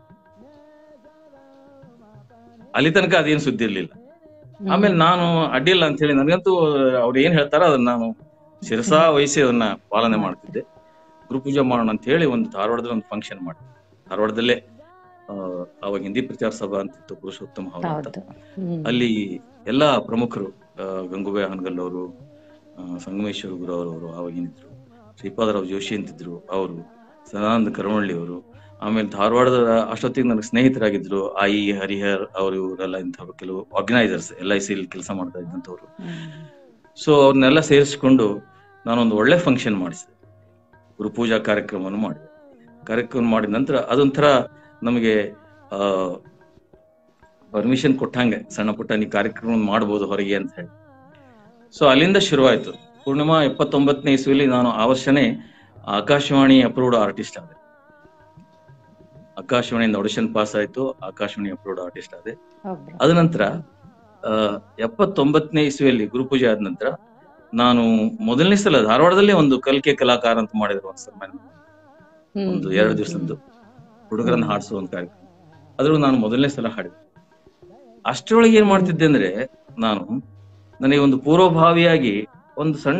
ಅಲ್ಲಿ ತನಕ ಅದೇನು ಸುದ್ದಿ ಇರ್ಲಿಲ್ಲ ಆಮೇಲೆ ನಾನು ಅಡ್ಡಿಲ್ಲ ಅಂತ ಹೇಳಿ ನನಗಂತೂ ಅವ್ರು ಏನ್ ಹೇಳ್ತಾರ ಅದನ್ನ ನಾನು ಶಿರಸಾ ವಹಿಸಿ ಅದನ್ನ ಪಾಲನೆ ಮಾಡ್ತಿದ್ದೆ ಗುರುಪೂಜೆ ಮಾಡೋಣ ಅಂತ ಹೇಳಿ ಒಂದು ಧಾರವಾಡದಲ್ಲಿ ಒಂದು ಫಂಕ್ಷನ್ ಮಾಡಿ ಧಾರವಾಡದಲ್ಲೇ ಆ, ಅವಾಗ ಹಿಂದಿ ಪ್ರಚಾರ ಸಭಾ ಅಂತಿತ್ತು ಪುರುಷೋತ್ತಮ ಹಾಲ್ ಅಂತ ಹೌದು ಹ್ಮ್. ಅಲ್ಲಿ ಎಲ್ಲಾ ಪ್ರಮುಖರು ಆ, ಗಂಗೂಬಾಯಿ ಹಾನಗಲ್ ಅವರು ಆ, ಸಂಗಮೇಶ್ವರ ಗುರು ಅವರು ಆವಾಗಿನಿದ್ರು ಶ್ರೀಪಾದರಾವ್ ಜೋಶಿ ಅಂತಿದ್ರು ಅವರು ಸದಾನಂದ ಕರವಳ್ಳಿ ಅವರು ಆಮೇಲೆ ಧಾರವಾಡದ ಅಷ್ಟೊತ್ತಿಗೆ ನನಗೆ ಸ್ನೇಹಿತರಾಗಿದ್ರು ಆಯಿ ಹರಿಹರ್ ಅವರು ಇವರೆಲ್ಲ ಇಂಥವ್ರು ಕೆಲವು ಆರ್ಗನೈಸರ್ಸ್ ಎಲ್ ಐ ಸಿ ಕೆಲಸ ಮಾಡ್ತಾ ಇದ್ದಂಥವ್ರು ಸೊ ಅವ್ರನ್ನೆಲ್ಲ ಸೇರಿಸ್ಕೊಂಡು ನಾನೊಂದು ಒಳ್ಳೆ ಫಂಕ್ಷನ್ ಮಾಡಿಸಿದೆ ಗುರುಪೂಜಾ ಕಾರ್ಯಕ್ರಮವನ್ನು ಮಾಡಿದೆ ಕಾರ್ಯಕ್ರಮ ಮಾಡಿದ ನಂತರ ಅದೊಂಥರ ನಮಗೆ ಆ ಪರ್ಮಿಷನ್ ಕೊಟ್ಟಂಗೆ ಸಣ್ಣ ಪುಟ್ಟ ನೀ ಕಾರ್ಯಕ್ರಮ ಮಾಡ್ಬೋದು ಹೊರಗೆ ಅಂತ ಹೇಳಿ ಸೊ ಅಲ್ಲಿಂದ ಶುರುವಾಯ್ತು ಪೂರ್ಣಿಮಾ ಎಪ್ಪತ್ತೊಂಬತ್ತನೇ ಇಸ್ವಿಲಿ ನಾನು ಆ ವರ್ಷನೇ ಆಕಾಶವಾಣಿ ಅಪ್ರೂವ್ಡ್ ಆರ್ಟಿಸ್ಟ್ ಆದೆ ಆಕಾಶವಾಣಿಯಿಂದ ಆಡಿಷನ್ ಪಾಸ್ ಆಯ್ತು ಆಕಾಶವಾಣಿ ಅಪ್ರೂವ್ಡ್ ಆರ್ಟಿಸ್ಟ್ ಆದೆ ಒಬ್ರು. ಅದ ನಂತರ ಆ, ಎಪ್ಪತ್ತೊಂಬತ್ತನೇ ಇಸ್ವಿಯಲ್ಲಿ ಗುರುಪೂಜೆ ಆದ ನಂತರ ನಾನು ಮೊದಲನೇ ಸಲ ಧಾರವಾಡದಲ್ಲೇ ಒಂದು ಕಲ್ಕೆ ಕಲಾಕಾರ ಅಂತ ಮಾಡಿದ್ರು ಒಂದು ಸನ್ಮಾನ ಹ್ಮ್. ಒಂದು ಎರಡು ದಿವಸದ್ದು ಹುಡುಗರನ್ನ ಹಾಡಿಸೋ ಒಂದು ಕಾರ್ಯಕ್ರಮ ಅದ್ರೊಳಗೆ ನಾನು ಮೊದಲನೇ ಸಲ ಹಾಡಿದೆ ಅಷ್ಟರೊಳಗೆ ಏನ್ ಮಾಡ್ತಿದ್ದೆ ಅಂದ್ರೆ ನಾನು ನನಗೆ ಒಂದು ಪೂರ್ವಭಾವಿಯಾಗಿ ಒಂದು ಸಣ್ಣ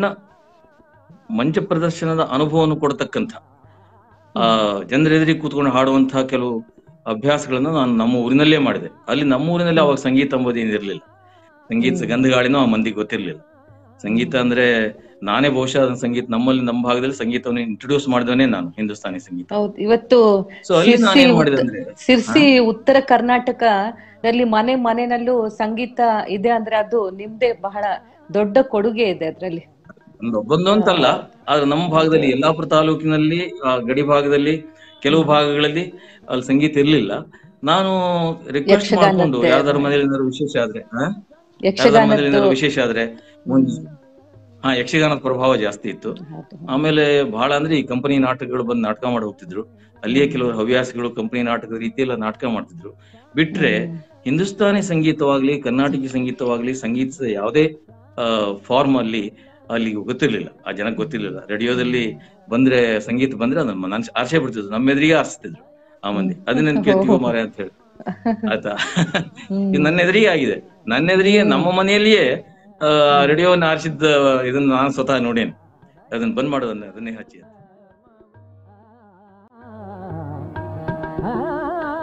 ಮಂಚ ಪ್ರದರ್ಶನದ ಅನುಭವವನ್ನು ಕೊಡ್ತಕ್ಕಂಥ ಆ ಜನರೆದುರಿಗೆ ಕೂತ್ಕೊಂಡು ಹಾಡುವಂತಹ ಕೆಲವು ಅಭ್ಯಾಸಗಳನ್ನ ನಾನು ನಮ್ಮ ಊರಿನಲ್ಲೇ ಮಾಡಿದೆ ಅಲ್ಲಿ ನಮ್ಮ ಊರಿನಲ್ಲಿ ಅವಾಗ ಸಂಗೀತ ಎಂಬುದು ಏನಿರ್ಲಿಲ್ಲ ಸಂಗೀತ ಗಂಧಗಾಳಿನೂ ಆ ಮಂದಿಗೆ ಗೊತ್ತಿರ್ಲಿಲ್ಲ ಸಂಗೀತ ಅಂದ್ರೆ ನಾನೇ ಬಹುಶಃ ಅದನ್ನ ಸಂಗೀತ ನಮ್ಮಲ್ಲಿ ನಮ್ಮ ಭಾಗದಲ್ಲಿ ಸಂಗೀತವನ್ನು ಇಂಟ್ರೊಡ್ಯೂಸ್ ಮಾಡಿದವನೇ ನಾನು ಹಿಂದೂಸ್ತಾನಿ ಸಂಗೀತ ಹೌದು ಇವತ್ತು ಸೊ ಅಲ್ಲಿ ನಾನು ಸಿರ್ಸಿ ಏನ್ ಮಾಡಿದೆ ಉತ್ತ- ಅಂದ್ರೆ ಸಿರ್ಸಿ ಉತ್ತರ ಕರ್ನಾಟಕದಲ್ಲಿ ಮನೆ ಮನೆನಲ್ಲೂ ಸಂಗೀತ ಇದೆ ಅಂದ್ರೆ ಅದು ನಿಮ್ದೇ ಬಹಳ ದೊಡ್ಡ ಕೊಡುಗೆ ಇದೆ ಅದ್ರಲ್ಲಿ ಒಂದು ಒಬ್ಬೊಂದು ಅಂತಲ್ಲ ಆದ್ರೆ ನಮ್ಮ ಭಾಗದಲ್ಲಿ ಯಲ್ಲಾಪುರ ತಾಲೂಕಿನಲ್ಲಿ ಆ ಗಡಿ ಭಾಗದಲ್ಲಿ ಕೆಲವು ಭಾಗಗಳಲ್ಲಿ ಅಲ್ಲಿ ಸಂಗೀತ ಇರ್ಲಿಲ್ಲ ನಾನು ರಿಕ್ವೆಸ್ಟ್ ಯಕ್ಷಗಾನದ್ದೇ. ಮಾಡ್ಕೊಂಡು ಯಾವ್ದಾರ ಮನೇಲಿ ಏನಾದ್ರು ವಿಶೇಷ ಆದ್ರೆ ಆ? ಯಾವ್ದಾರ ಯಕ್ಷಗಾನದ್ದು ಮನೇಲಿ ಏನಾದ್ರು ವಿಶೇಷ ಆದ್ರೆ ಮುಂದ್- ಹಾ ಯಕ್ಷಗಾನದ ಪ್ರಭಾವ ಜಾಸ್ತಿ ಇತ್ತು ಹೌದು. ಆಮೇಲೆ ಬಹಳ ಅಂದ್ರೆ ಈ ಕಂಪನಿ ನಾಟಕಗಳು ಬಂದು ನಾಟಕ ಮಾಡಿ ಹೋಗ್ತಿದ್ರು ಅಲ್ಲಿಯೇ ಕೆಲವರು ಹವ್ಯಾಸಿಗಳು ಕಂಪನಿ ನಾಟಕದ ರೀತಿಯೆಲ್ಲ ನಾಟಕ ಮಾಡ್ತಿದ್ರು ಬಿಟ್ರೆ ಹಿಂದೂಸ್ತಾನಿ ಸಂಗೀತವಾಗ್ಲಿ ಕರ್ನಾಟಕ ಸಂಗೀತವಾಗ್ಲಿ ಸಂಗೀತದ ಯಾವುದೇ ಫಾರ್ಮ್ ಅಲ್ಲಿ ಅಲ್ಲಿ ಗೊತ್ತಿರ್ಲಿಲ್ಲ ಆ ಜನಕ್ಕೆ ಗೊತ್ತಿರ್ಲಿಲ್ಲ ರೇಡಿಯೋದಲ್ಲಿ ಬಂದ್ರೆ ಸಂಗೀತ ಬಂದ್ರೆ ಅದನ್ನ ನಾನು ಆರ್ಸೆ ಬಿಡ್ತಿದ್ರು ನಮ್ಮ ಎದುರಿಗೆ ಆರಿಸ್ತಿದ್ರು ಆ ಮಂದಿ ಅದನ್ನ ಕೇಳ್ತೀವೋ ಮಾರೆ ಅಂತ ಹೇಳಿ ಆಯ್ತಾ ಇದು ನನ್ನ ಎದುರಿಗೆ ಆಗಿದೆ ನನ್ನ ಎದುರಿಗೆ ನಮ್ಮ ಮನೆಯಲ್ಲಿಯೇ ಆ ರೇಡಿಯೋನ ಆರಿಸಿದ್ದ ಇದನ್ನ ನಾನು ಸ್ವತಃ ನೋಡೇನೆ ಅದನ್ನ ಬಂದ್ ಮಾಡೋದನ್ನ ಅದನ್ನೇ ಹಚ್ಚಿ ಆ